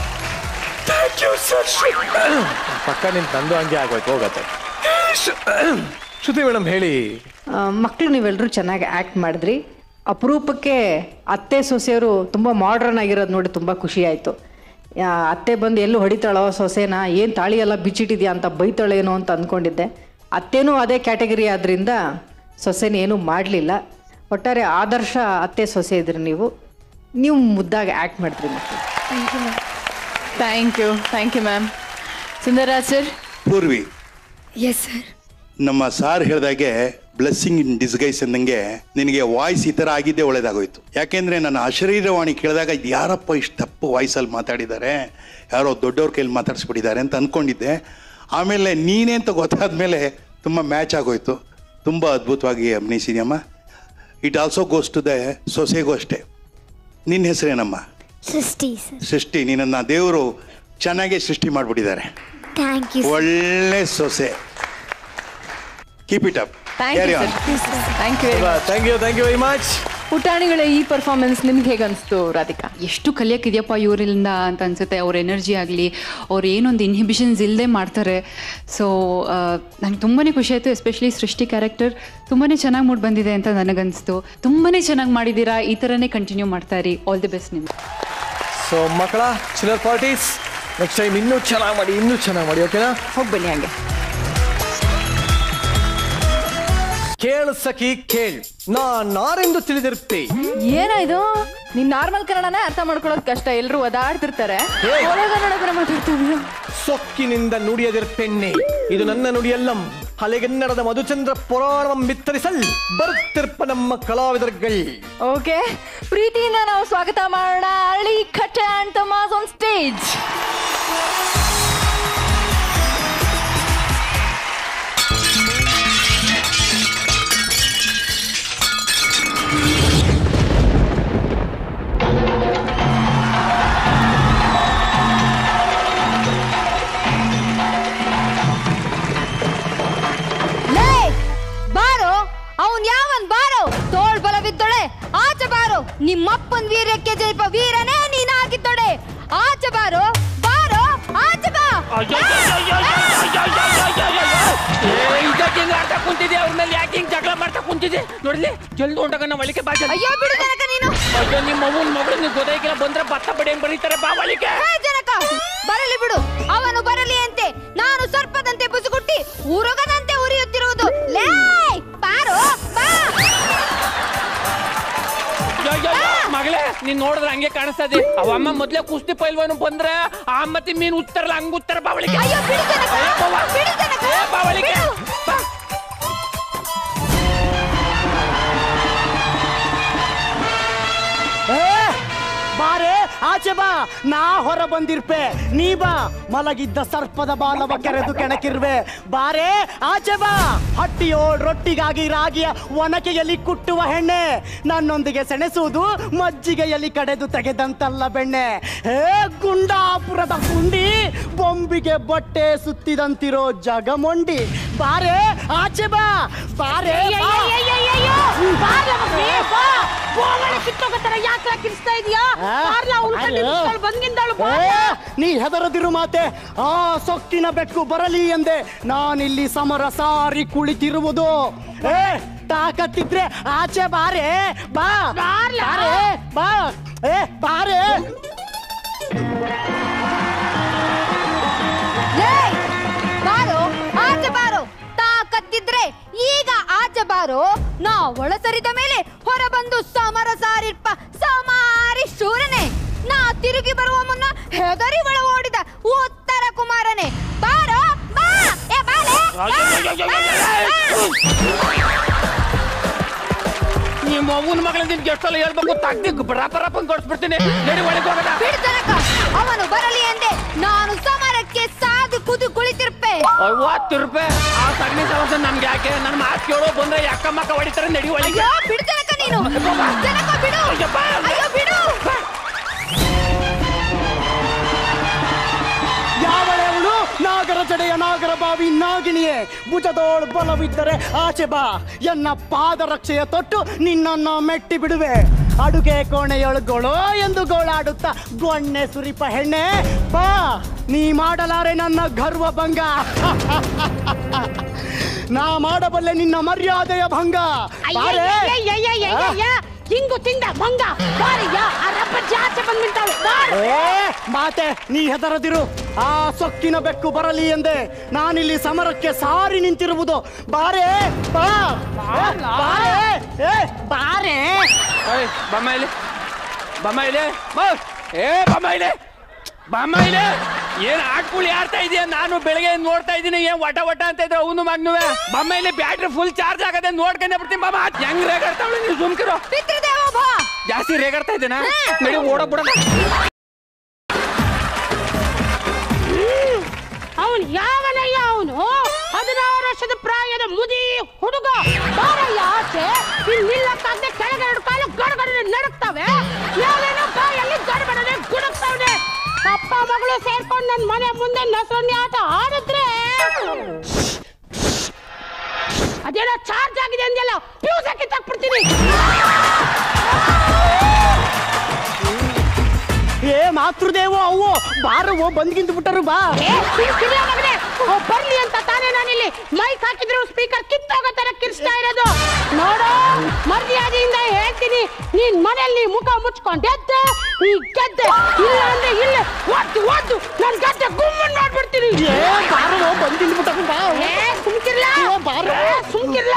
ಪಕ್ಕ ನಿನ್ ತಂದು ಹಂಗೆ ಆಗ್ಬೇಕು ಹೋಗತ್ತೆ ಶ್ರುತಿ ಮೇಡಮ್ ಹೇಳಿ ಮಕ್ಕಳು ನೀವೆಲ್ಲರೂ ಚೆನ್ನಾಗಿ ಆ್ಯಕ್ಟ್ ಮಾಡಿದ್ರಿ ಅಪರೂಪಕ್ಕೆ ಅತ್ತೆ ಸೊಸೆಯವರು ತುಂಬ ಮಾಡ್ರನ್ ಆಗಿರೋದು ನೋಡಿ ತುಂಬ ಖುಷಿ ಆಯಿತು ಅತ್ತೆ ಬಂದು ಎಲ್ಲೂ ಹೊಡಿತಾಳೋ ಸೊಸೆನ ಏನು ತಾಳಿ ಎಲ್ಲ ಬಿಚ್ಚಿಟ್ಟಿದ್ಯಾ ಅಂತ ಬೈತಾಳೇನೋ ಅಂತ ಅಂದ್ಕೊಂಡಿದ್ದೆ ಅತ್ತೆನೂ ಅದೇ ಕ್ಯಾಟಗರಿ ಆದ್ರಿಂದ ಸೊಸೆನ ಏನೂ ಮಾಡಲಿಲ್ಲ ಒಟ್ಟಾರೆ ಆದರ್ಶ ಅತ್ತೆ ಸೊಸೆ ಇದ್ರಿ ನೀವು ನೀವು ಮುದ್ದಾಗಿ ಆ್ಯಕ್ಟ್ ಮಾಡಿದ್ರಿ ಮಕ್ಕಳು thank you thank you ma'am Sundararaj sir Purvi yes sir ನಮ್ಮ ಸಾರ್ ಹೇಳ್ದಾಗೆ ಬ್ಲೆಸ್ಸಿಂಗ್ ಇನ್ ಡಿಸ್ಗೈಸ್ ಅಂದಂಗೆ ನಿನಗೆ ವಾಯ್ಸ್ ಈ ಥರ ಆಗಿದ್ದೇ ಒಳ್ಳೇದಾಗೋಯ್ತು ಯಾಕೆಂದ್ರೆ ನನ್ನ ಅಶರೀರವಾಣಿ ಕೇಳಿದಾಗ ಇದು ಯಾರಪ್ಪ ಇಷ್ಟು ತಪ್ಪು ವಾಯ್ಸಲ್ಲಿ ಮಾತಾಡಿದ್ದಾರೆ ಯಾರೋ ದೊಡ್ಡವ್ರ ಕೈಲಿ ಮಾತಾಡಿಸ್ಬಿಟ್ಟಿದ್ದಾರೆ ಅಂತ ಅಂದ್ಕೊಂಡಿದ್ದೆ ಆಮೇಲೆ ನೀನೇ ಅಂತ ಗೊತ್ತಾದ ಮೇಲೆ ತುಂಬ ಮ್ಯಾಚ್ ಆಗೋಯ್ತು ತುಂಬ ಅದ್ಭುತವಾಗಿ ಅಭಿನಯಿಸಿದ್ಯಮ್ಮ it also goes to the ಸೊಸೆಗೂ ಅಷ್ಟೇ ನಿನ್ನ ಹೆಸರೇನಮ್ಮ ಸೃಷ್ಟಿ ಸರ್ ಸೃಷ್ಟಿ ನಿನ್ನನ್ನು ದೇವರು ಚೆನ್ನಾಗೇ ಸೃಷ್ಟಿ ಮಾಡಿಬಿಟ್ಟಿದ್ದಾರೆ ಥ್ಯಾಂಕ್ ಯು ಒಳ್ಳೆ ಸೊಸೆ keep it up thank you sir thank you very thank you thank you very much ಪುಟಾಣಿಗಳ ಈ ಪರ್ಫಾರ್ಮೆನ್ಸ್ ನಿಮ್ಗೆ ಹೇಗೆ ಅನಿಸ್ತು ರಾಧಿಕಾ ಎಷ್ಟು ಕಲಿಯೋಕ್ಕಿದೆಯಪ್ಪ ಇವರಿಂದ ಅಂತ ಅನ್ಸುತ್ತೆ ಅವ್ರ ಎನರ್ಜಿ ಆಗಲಿ ಅವ್ರು ಏನೊಂದು ಇನ್ಹಿಬಿಷನ್ಸ್ ಇಲ್ಲದೆ ಮಾಡ್ತಾರೆ ಸೊ ನಂಗೆ ತುಂಬಾ ಖುಷಿ ಆಯಿತು ಎಸ್ಪೆಷಲಿ ಸೃಷ್ಟಿ ಕ್ಯಾರೆಕ್ಟರ್ ತುಂಬಾ ಚೆನ್ನಾಗಿ ಮೂಡ್ ಬಂದಿದೆ ಅಂತ ನನಗನ್ನಿಸ್ತು ತುಂಬಾ ಚೆನ್ನಾಗಿ ಮಾಡಿದ್ದೀರಾ ಈ ಥರನೇ ಕಂಟಿನ್ಯೂ ಮಾಡ್ತಾ ಇರಿ ಆಲ್ ದಿ ಬೆಸ್ಟ್ ನಿಮ್ಗೆ ಸೊ ಮಕ್ಕಳ ಚಿಲ್ಲರ್ ಪಾರ್ಟೀಸ್ ನೆಕ್ಸ್ಟ್ ಟೈಮ್ ಇನ್ನೂ ಚೆನ್ನಾಗಿ ಮಾಡಿ ಇನ್ನೂ ಚೆನ್ನಾಗಿ ಮಾಡಿ ಓಕೆನಾ ಹೋಗಿ ಬನ್ನಿ ಹಾಗೆ ಕೇಳು ಸಖಿ ಕೇಳ್ ನಾ ನಾರೆಂದು ತಿಳಿದಿರ್ತೆ ಏನಾಯ್ತು ನೀನ್ ನಾರ್ಮಲ್ ಕನ್ನಡನೇ ಅರ್ಥ ಮಾಡ್ಕೊಳ್ಳೋದು ಕಷ್ಟ ಎಲ್ರು ಒದಾಡ್ತಿರ್ತಾರೆ ಒಳಗ ನೋಡೋಕೆ ಮಾತಾಡ್ತೀವಿ ಸೊಕ್ಕಿನಿಂದ ನುಡಿಯದಿರ್ಪೆಣ್ಣೆ ಇದು ನನ್ನ ನುಡಿಯಲ್ಲಂ ಹಲೆಗನ್ನಡದ ಮಧುಚಂದ್ರ ಪುರಾಣಂ ಬಿತ್ತರಿಸಲ್ ಬರುತ್ತಿರ್ಪ ನಮ್ಮ ಕಲಾವಿದರ್ಗಳ್ ಓಕೆ ಪ್ರೀತಿಯಿಂದ ನಾವು ಸ್ವಾಗತ ಮಾಡೋಣ ಅರಳಿ ಖಟ್ಟೆ ಅಂಡ್ ತಮಾಸ್ ಆನ್ ಸ್ಟೇಜ್ ಲೇ ಬಾರೋ ಅವನ್ ಯಾವನ್ ಬಾರೋ ತೋಳ್ ಬಲವಿದ್ದೊಳೆ ಆಚೆ ಬಾರೋ ನಿಮ್ಮಪ್ಪನ್ ವೀರ್ಯಕ್ಕೆ ಜೈಪ ವೀರನೇ ನೀನ್ ಆಗಿದ್ದೊಡೆ ಆಚೆ ಬಾರೋ ಬಾರೋ ಆಚೆ ಬಾ ಇದಕ್ಕೆ ಹಿಂಗ್ ಆಡ್ತಾ ಕುಂತಿದ್ದೆ ಅವ್ರ ಮೇಲೆ ಯಾಕೆ ಹಿಂಗ್ ಜಗಳ ಮಾಡ್ತಾ ಕುಂತಿದ್ದೆ ನೋಡ್ಲಿ ಜಲ್ದಿ ಹೊಂಟಾಗ ನಮ್ಮ ಒಳಿಕೆ ಬಾ ಜಲ್ದಿ. ಅಯ್ಯೋ ಬಿಡು ಜನಕ ನೀನು ಅಯ್ಯೋ ನಿಮ್ಮ ಅವ್ವನ ಮಗಳು ನೀವು ಗೊತ್ತಾಗಿಲ್ಲ ಬಂದ್ರೆ ಭತ್ತ ಬಡಿ ಹೆಂಗ್ ಬರೀತಾರೆ ಬಾ ಒಳಿಕೆ ಹೇ ಜನಕ ಬರಲಿ ಬಿಡು ಅವನು ಬರಲಿ ಅಂತೆ ನಾನು ಸರ್ಪದಂತೆ ಬುಸುಗುಟ್ಟಿ ಉರುಗನಂತೆ ಉರಿಯುತ್ತಿರುವುದು ಲೇ ಬಾರೋ ಬಾ ಅಯ್ಯೋ, ಅಯ್ಯೋ, ಅಯ್ಯೋ, ಮಗಳೇ ನೀನ್ ನೋಡಿದ್ರೆ ಹಂಗೆ ಕಾಣಿಸ್ತಾ ಇದೆ ಅವಮ್ಮ ಮೊದ್ಲೇ ಕುಸ್ತಿ ಪೈಲ್ವಾನು ಬಂದ್ರ ಆ ಮತ್ತೆ ಮೀನ್ ಉತ್ತರಲ್ಲ ಹಂಗ ಉತ್ತರ ಬಾವಳಿಕೆ ಅಯ್ಯೋ ಬಿಡು ಜನಕ ಅಯ್ಯೋ, ಬಾವ. ಬಿಡು ಜನಕ ಏ, ಬಾವಳಿಕೆ ಬಿಡು. ಬಾ ಬಾರೆ ಆಚೆ ಬಾ ನಾ ಹೊರ ಬಂದಿರ್ಪೆ ನೀ ಬಾ ಮಲಗಿದ್ದ ಸರ್ಪದ ಬಾಲವ ಕೆರೆದು ಕೆಣಕಿರ್ವೆ ಬಾರೆ ಆಚೆ ಬಾ ಹಟ್ಟಿಯೋಳ್ ರೊಟ್ಟಿಗಾಗಿ ರಾಗಿಯ ಒನಕೆಯಲ್ಲಿ ಕುಟ್ಟುವ ಹೆಣ್ಣೆ ನನ್ನೊಂದಿಗೆ ಸೆಣಸುವುದು ಮಜ್ಜಿಗೆಯಲ್ಲಿ ಕಡೆದು ತೆಗೆದಂತಲ್ಲ ಬೆಣ್ಣೆ ಹೇ ಗುಂಡಾಪುರದ ಗುಂಡಿ ಬೊಂಬಿಗೆ ಬಟ್ಟೆ ಸುತ್ತಿದಂತಿರೋ ಜಗಮೊಂಡಿ ಬಾರೆ ಆಚೆ ಬಾ ಬಾರೆ ಬಾ. ಆ? ಅಯ್ಯೋ. ಏ, ನೀ ಹೆದರದಿರು ಮಾತೆ ಆ ಸೊಕ್ಕಿನ ಬೆಕ್ಕು ಬರಲಿ ಎಂದೆ ನಾನಿಲ್ಲಿ ಸಮರ ಸಾರಿ ಕುಳಿತಿರುವುದು ಏ ತಾಕತ್ತಿದ್ರೆ ಆಚೆ ಬಾರೆ ಬಾ ಬಾರೆ ಬಾ ಏ ಬಾರೆ ಏಯ್! ಬಾರೋ ಆಚೆ ಬಾರೋ ತಾಕತ್ತಿದ್ರೆ ಈಗ ಆಚೆ ಬಾರೋ ನಾ ಒಳಸರಿದ ಮೇಲೆ ಹೊರ ಬಂದು ಸಮರ ಸಾರಿರ್ಪ ಸಮಾರಿ ಶೂರನೇ ನಾ ತಿರುಗಿ ಬರುವ ಮುನ್ನ ಹೆದರಿ ಒಳ ಓಡಿದ ಉತ್ತರ ಕುಮಾರನೇ ಬಾರೋ ಬಾ ಏ ಬಾಲೆ ಬಾ, ಬಾ, ಬಾ. ನಿಮ್ಮ ಅವ್ವನ ಮಗಳ ನಿನ್ಗೆ ಎಷ್ಟೆಲ್ಲ ಹೇಳ್ಬೇಕು ತಗ್ದಿ ಬರಾಬರಪ್ಪ ಕೊಡ್ಸ್ಬಿಡ್ತೀನಿ ನಡಿ ಒಳಗೆ ಹೋಗೋಣ ಬಿಡು ಜನಕ ಅವನು ಬರಲಿ ಎಂದೆ ನಾನು ಸಮರಕ್ಕೆ ಸಾದು ಕುದು ಕುಳಿತಿರ್ಪೆ ಐವತ್ತು ರೂಪಾಯಿ ಆ ಸಗಣಿ ಸಮಸ್ಯೆ ನಮ್ಗೆ ಯಾಕೆ ನನ್ನ ಮಾತು ಕೇಳೋ ಬಂದ್ರೆ ಯಾಕ ಮಕ್ಕ ಹೊಡಿತಾರೆ ನಡಿ ಒಳಗೆ ಅಯ್ಯೋ ಬಿಡು ಜನಕ ನೀನು ಜನಕ ಬಿಡು ಅಯ್ಯೋ, ಬಾ. ಅಯ್ಯೋ ಬಿಡು ಯಾವಳೆವಳು ನಾಗರ ಜಡೆಯ ನಾಗರ ಬಾವಿ ನಾಗಿಣಿಯೇ ಭುಜದೋಳು ಬಲವಿದ್ದರೆ ಆಚೆ ಬಾ ಎನ್ನ ಪಾದರಕ್ಷೆಯ ತೊಟ್ಟು ನಿನ್ನನ್ನ ಮೆಟ್ಟಿ ಬಿಡುವೆ ಅಡುಗೆ ಕೋಣೆಯೊಳಗೊಳೋ ಎಂದು ಗೋಳಾಡುತ್ತಾ ಗೊಣ್ಣೆ ಸುರಿಪ ಹೆಣ್ಣೆ ಬಾ ನೀ ಮಾಡಲಾರೆ ನನ್ನ ಗರ್ವ ಭಂಗ ನಾ ಮಾಡಬಲ್ಲೆ ನಿನ್ನ ಮರ್ಯಾದೆಯ ಭಂಗ ಬಾರೆ. ಹಿಂಗು ತಿಂದ ಮಂಗ ಬಾರಯ್ಯ ಆ ರಬ್ಬಜ್ಜಿ ಆಚೆ ಬಂದ್ಬಿಡ್ತಾಳೆ ಬಾರ ಏ ಮಾತೆ ನೀ ಹೆದರದಿರು ಆ ಸೊಕ್ಕಿನ ಬೆಕ್ಕು ಬರಲಿ ಎಂದೆ ನಾನಿಲ್ಲಿ ಸಮರಕ್ಕೆ ಸಾರಿ ನಿಂತಿರುವುದು ಬಾರೆ ಬಾ ಏ, ಬಾರೆ ಏ ಬಾರೆ ಏಯ್, ಬಮ್ಮ ಇಲ್ಲಿ ಬಮ್ಮ ಇಲ್ಲಿ ಬಾ. ಏ ಬಮ್ಮ ಇಲ್ಲಿ ಬಮ್ಮ ಇಲ್ಲಿ ಏನ್ ಆಟ್ಕುಳಿ ಆಡ್ತಾ ಇದೀಯ ನಾನು ಬೆಳಗ್ಗೆ ನೋಡ್ತಾ ಇದೀನಿ ಏನ್ ವಟ ವಟ ಅಂತ ಇದ್ರೆ ಅವನು ಮಗ್ನುವೆ ಬಮ್ಮ ಇಲ್ಲಿ ಬ್ಯಾಟ್ರಿ ಫುಲ್ ಚಾರ್ಜ್ ಆಗದೆ ನೋಡ್ಕೊಂಡೆ ಬರ್ತೀನಿ ಬಮ್ಮ ಹೆಂಗ್ ರೇಗಾಡ್ತಾವಳು ನೀವು ಸುಮ್ಕಿರೋ ಪಿತೃದೇವ ಭವ ಜಾಸ್ತಿ ರೇಗಾಡ್ತಾ ಇದ್ದೇನಾ ನಡಿ ಓಡಕ್ ಬಿಡೋಣ ಅವನು ಯಾವನಯ್ಯ ಅವನು ಹದಿನಾರು ವರ್ಷದ ಪ್ರಾಯದ ಮುದಿ ಹುಡುಗ ಬಾರಯ್ಯ ಆಚೆ ಇಲ್ಲಿ ನಿಲ್ಲಕ್ಕಾಗದೆ ಕೆಳಗೆ ಎರಡು ಕಾಲು ಗಡಗಡನೆ ನಡುಕ್ತವೆ ಯಾವೇನೋ ಬಾಯಲ್ಲಿ ಗಡಗಡನೆ ಗುಡುಕ್ತವ್ನೆ ಅಪ್ಪ ಮಗಳು ಸೇರ್ಕೊಂಡು ನನ್ನ ಮನೆ ಮುಂದೆ ನಸರಣ್ಣಿ ಆಟ ಆಡಿದ್ರೆ ಅದೇನೋ ಚಾರ್ಜ್ ಆಗಿದೆ ಅಂದೆಲ್ಲ ಫ್ಯೂಸ್ ಹಾಕಿ ತಕ್ಬಿಡ್ತೀನಿ ಏ ಮಾತೃದೇವೋ ಅವ್ವೋ ಬಾರವೋ ಬಂದ್ಗಿಂತ ಬಿಟ್ಟರು ಬಾ ಏ, ಕಿರಿ- ಕಿರಿಯ ಮಗನೇ, ಓ, ಬರ್ಲಿ ಅಂತ ತಾನೇ ನಾನಿಲ್ಲಿ ಮೈಕ್ ಹಾಕಿದ್ರು ಸ್ಪೀಕರ್ ಕಿತ್ತೋಗೋ ತರ ಕಿರ್ಸ್ತಾ ಇರೋದು ನೋಡು ಮರ್ಯಾದೆಯಿಂದ ಹೇಳ್ತೀನಿ ನೀನ್ ಮನೆಯಲ್ಲಿ ಮುಖ ಮುಚ್ಕೊಂಡು ಎದ್ದೆ ನೀ ಗೆದ್ದೆ ಇಲ್ಲ ಅಂದ್ರೆ ಇಲ್ಲ ಒದ್ದು ಒದ್ದು ನನ್ ಗದ್ದೆ ಗುಮ್ಮನ್ ಮಾಡ್ಬಿಡ್ತೀನಿ ಏ ಬಾರವೋ ಬಂದ್ಗಿಂತ ಬಿಟ್ಟರು ಬಾ ಏ ಸುಮ್ಕಿರ್ಲ ಓ, ಬಾರೋ. ಏ, ಸುಮ್ಕಿರ್ಲ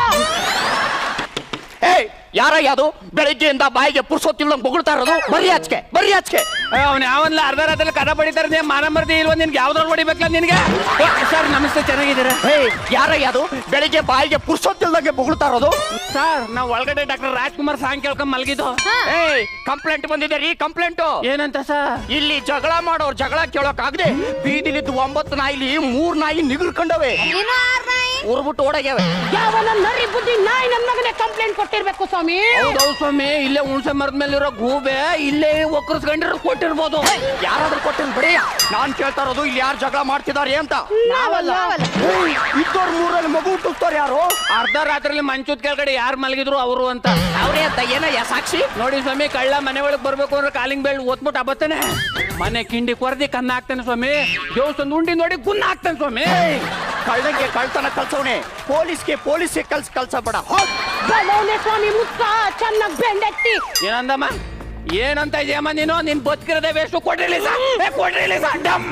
ಏಯ್ ಯಾರಯ್ಯ ಅದು ಬೆಳಿಗ್ಗೆಯಿಂದ ಬಾಯಿಗೆ ಪುರ್ಸೊತ್ತಿಲ್ಲ ಬೊಗಳ್ತಾ ಇರೋದು ಬರೀ ಆಚೆ ಬರೀ ಆಚೆ ಅವ್ನು ಯಾವನ್ಲ ಅರ್ಧ ರಾತ್ರಿ ಕದ ಬಡಿತಾರೆ ನೀ ಮಾನ ಮರ್ದಿ ಇಲ್ವ ನಿನ್ಗೆ ಯಾವ್ದ್ರಲ್ಲಿ ಹೊಡಿಬೇಕಲ್ಲ ನಿನ್ಗೆ ಸರ್ ನಮಸ್ತೆ ಚೆನ್ನಾಗಿದ್ದೀರಾ ಏಯ್ ಯಾರಯ್ಯ ಅದು ಬೆಳಿಗ್ಗೆ ಬಾಯಿಗೆ ಪುರ್ಸೊತ್ತಿಲ್ದಂಗೆ ಬೊಗಳ್ತಾ ಇರೋದು ಸರ್ ನಾವು ಒಳಗಡೆ ಡಾಕ್ಟರ್ ರಾಜ್ಕುಮಾರ್ ಸಾಂಗ್ ಕೇಳ್ಕೊಂಡ್ ಮಲಗಿದ್ದು ಏಯ್ ಕಂಪ್ಲೇಂಟ್ ಬಂದಿದೆ ರೀ ಕಂಪ್ಲೇಂಟ್ ಏನಂತ ಸರ್ ಇಲ್ಲಿ ಜಗಳ ಮಾಡೋರ್ ಜಗಳ ಕೇಳೋಕ್ ಆಗದೆ ಬೀದಿಲಿದ್ದು ಒಂಬತ್ತು ನಾಯಿಲಿ ಮೂರ್ ನಾಯಿ ನಿಗರ್ಕೊಂಡವೆ ನೀನು ಆರ್ ನಾಯಿ ಊರ್ಬಿಟ್ಟು ಓಡಾಗ್ಯಾವೆ ಯಾವನ ನರಿ ಬುದ್ಧಿ ನಾಯಿ ನನ್ ಮಗನೇ ಕಂಪ್ಲೇಂಟ್ ಕೊಟ್ಟಿರ್ಬೇಕು ಸ್ವಾಮಿ ಹೌದೌದು ಸ್ವಾಮಿ ಇಲ್ಲೇ ಹುಣಸೆ ಮರದ ಮೇಲೆ ಇರೋ ಗೂಬೆ ಇಲ್ಲೇ ಒಕ್ಕರ್ಸ್ಕೊಂಡಿರೋ ಕೊಟ್ಟಿರ್ಬೋದು ಯಾರಾದ್ರೂ ಕೊಟ್ಟಿರ್ ಬಿಡಿ ನಾನ್ ಕೇಳ್ತಾ ಇರೋದು ಇಲ್ಲಿ ಯಾರು ಜಗಳ ಮಾಡ್ತಿದಾರೆ ಅಂತ ನಾವಲ್ಲ ಇದ್ದವ್ರ ಮೂರಲ್ಲಿ ಮಗು ಹುಟ್ಟಿಸ್ತಾರೆ ಯಾರು ಅರ್ಧ ರಾತ್ರಿಲಿ ಮಂಚೂದ್ ಕೆಳಗಡೆ ಯಾರು ಮಲಗಿದ್ರು ಅವರು ಅಂತ ಅವ್ರೇ ಅಂತ ಏನಯ್ಯ ಸಾಕ್ಷಿ ನೋಡಿ ಸ್ವಾಮಿ ಕಳ್ಳ ಮನೆ ಒಳಗ್ ಬರ್ಬೇಕು ಅಂದ್ರೆ ಕಾಲಿಂಗ್ ಬೆಳ್ ಓದ್ಬಿಟ್ಟು ಅಬತ್ತಾನೆ ಮನೆ ಕಿಂಡಿ ಕೊರ್ದಿ ಕನ್ನ ಹಾಕ್ತಾನೆ ಸ್ವಾಮಿ ದೇವಸ್ಥಾನ ಉಂಡಿ ನೋಡಿ ಗುನ್ನ ಹಾಕ್ತಾನೆ ಸ್ವಾಮಿ ಕಳ್ಳಂಗೆ ಕಳ್ತನ ಕಳ್ಸವನೆ ಪೊಲೀಸ್ಗೆ ಪೊಲೀಸ್ಗೆ ಕಲ್ಸ್ ಕಳ್ಸಬೇಡ ಹೋಗ್ ಬಲವನೆ ಸ್ವಾಮಿ ಮುತ್ತ ಚೆನ್ನಾಗಿ ಬೆಂಡೆತ್ತಿ ಏನಂದಮ್ಮ ಏನಂತ ಇದೆಯಮ್ಮ ನೀನು ನಿನ್ ಬದುಕಿರೋದೇ ವೇಸ್ಟ್ ಕೊಡ್ರಿಲಿ ಸರ್ ಏ, ಕೊಡ್ರಿಲಿ ಸರ್ ಡಮ್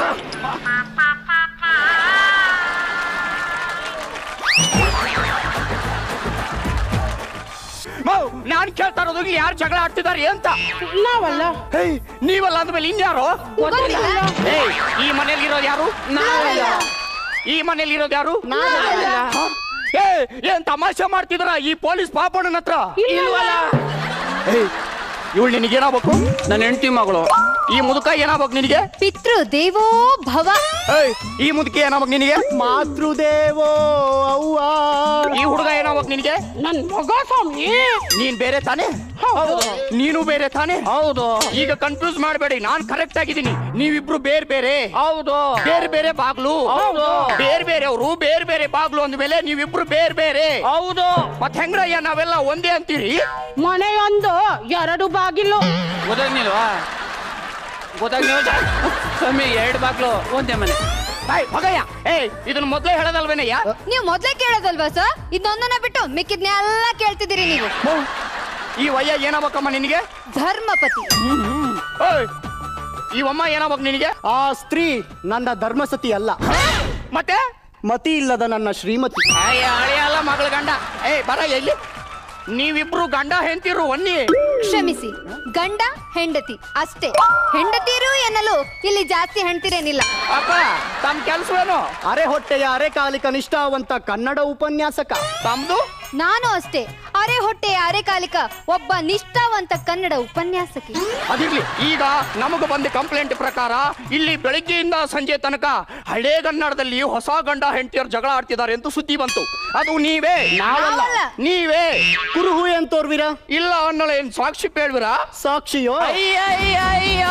ಮೌ, ನಾನ್ ಕೇಳ್ತಾ ಇರೋದು ಇಲ್ಲಿ ಯಾರು ಜಗಳ ಆಡ್ತಿದ್ದಾರೆ ಅಂತ ನಾವಲ್ಲ ಏಯ್ ನೀವಲ್ಲ ಅಂದ್ಮೇಲೆ ಇನ್ಯಾರು ಗೊತ್ತಿಲ್ಲ. ಏಯ್ ಈ ಮನೇಲಿ ಇರೋದು ಯಾರು ನಾವಲ್ಲ. ಈ ಮನೇಲಿ ಇರೋದು ಯಾರು ಹ? ಏಯ್ ಏನ್ ತಮಾಷೆ ಮಾಡ್ತಿದ್ರ ಈ ಪೊಲೀಸ್ ಪಾಪಣ್ಣನ ಹತ್ರ ಇಲ್ವಲ್ಲ ಏಯ್ ಇವಳು ನಿನಗೆ ಏನಾಗ್ಬೇಕು ನನ್ನ ಹೆಂಡತಿ ಮಗಳು ಈ ಮುದುಕ ಏನಾಗ್ಬೇಕು ನಿನಗೆ ಪಿತೃ ದೇವೋ ಭವ ಏಯ್ ಈ ಮುದುಕಿ ಏನಾಗ್ಬೇಕು ನಿನಗೆ ಮಾತೃದೇವೋ ಅವ್ವ ಈ ಹುಡುಗ ಏನಾಗ್ಬೇಕು ನಿನಗೆ ನನ್ ಮಗ ಸ್ವಾಮಿ ನೀನ್ ಬೇರೆ ತಾನೇ ಹೌದು ನೀನು ಬೇರೆ ತಾನೇ ಹೌದು ಈಗ ಕನ್ಫ್ಯೂಸ್ ಮಾಡಬೇಡಿ ನಾನ್ ಕರೆಕ್ಟ್ ಆಗಿದ್ದೀನಿ ನೀವಿಬ್ರು ಬೇರೆ ಬೇರೆ ಹೌದು ಬೇರೆ ಬೇರೆ ಬಾಗ್ಲು ಹೌದು. ಬೇರೆ ಬೇರೆ ಅವರು ಬೇರೆ ಬೇರೆ ಬಾಗ್ಲು ಅಂದ್ಮೇಲೆ ನೀವಿಬ್ರು ಬೇರೆ ಬೇರೆ ಹೌದು ಮತ್ ಹೆಂಗ್ರಯ್ಯ ನಾವೆಲ್ಲ ಒಂದೇ ಅಂತೀರಿ ಮನೆಯೊಂದು ಎರಡು ಬಾಗಿಲು ಗೊತ್ತಾಗ್ನಿಲ್ವಾ ಗೊತ್ತಾಗ್ನಿಲ್ವ ಸ್ವಾಮಿ ಎರಡು ಬಾಗ್ಲು ಒಂದೇ ಮನೆ ಬಾಯ್ ಮಗಯ್ಯ ಏಯ್ ಇದನ್ನ ಮೊದ್ಲೇ ಹೇಳದಲ್ವೇನಯ್ಯ ನೀವು ಮೊದ್ಲೇ ಕೇಳೋದಲ್ವಾ ಸರ್ ಇದೊಂದನ್ನ ಬಿಟ್ಟು ಮಿಕ್ಕಿದ್ನೆಲ್ಲ ಕೇಳ್ತಿದ್ದೀರಿ ನೀವು ಈ ವಯ್ಯ ಏನಾಗ್ಬೇಕಮ್ಮ ನಿನಗೆ ಧರ್ಮಪತಿ ಓಯ್ ಈ ಅಮ್ಮ ಏನಾಗ್ಬೇಕು ನಿನಗೆ ಆ ಸ್ತ್ರೀ ನನ್ನ ಧರ್ಮಸತಿ ಅಲ್ಲ ಮತ್ತೆ ಮತಿ ಇಲ್ಲದ ನನ್ನ ಶ್ರೀಮತಿ ಅಯ್ಯ ಅಳಿಯಲ್ಲ ಮಗಳ ಗಂಡ ಏಯ್ ಬರ ಎಲ್ಲಿ ನೀವಿಬ್ರು ಗಂಡ ಹೆಂತಿರು ಒನ್ನಿ ಕ್ಷಮಿಸಿ ಗಂಡ ಹೆಂಡತಿ ಅಷ್ಟೇ ಹೆಂಡತಿರು ಎನ್ನಲು ಇಲ್ಲಿ ಜಾಸ್ತಿ ಹೆಂಡತಿರೇನಿಲ್ಲ ಅಪ್ಪ ತಮ್ಮ ಕೆಲ್ಸವೇನು ಅರೆ ಹೊಟ್ಟೆಯ ಅರೆ ಕಾಲಿಕ ನಿಷ್ಠಾವಂತ ಕನ್ನಡ ಉಪನ್ಯಾಸಕ ತಮ್ದು ನಾನು ಅಷ್ಟೇ ಅರೆ ಹೊಟ್ಟೆಯ ಅರೆಕಾಲಿಕ ಒಬ್ಬ ನಿಷ್ಠಾವಂತ ಕನ್ನಡ ಉಪನ್ಯಾಸಕಿ ಅದಿರ್ಲಿ ಈಗ ನಮಗೆ ಬಂದ ಕಂಪ್ಲೇಂಟ್ ಪ್ರಕಾರ ಇಲ್ಲಿ ಬೆಳಗ್ಗೆಯಿಂದ ಸಂಜೆ ತನಕ ಹಳೇ ಕನ್ನಡದಲ್ಲಿ ಹೊಸ ಗಂಡ ಹೆಂಡತಿಯರು ಜಗಳ ಆಡ್ತಿದ್ದಾರೆ ಅಂತ ಸುದ್ದಿ ಬಂತು ಅದು ನೀವೇ ನಾವಲ್ಲ ನಾವಲ್ಲ. ನೀವೇ ಕುರುಹು ಎಂತೋರ್ವಿರ ಇಲ್ಲ ಅನ್ನೋಳ ಏನ್ ಸಾಕ್ಷಿ ಹೇಳ್ಬಿರಾ ಸಾಕ್ಷಿಯೋ ಅಯ್ಯಯ್ಯಯ್ಯೋ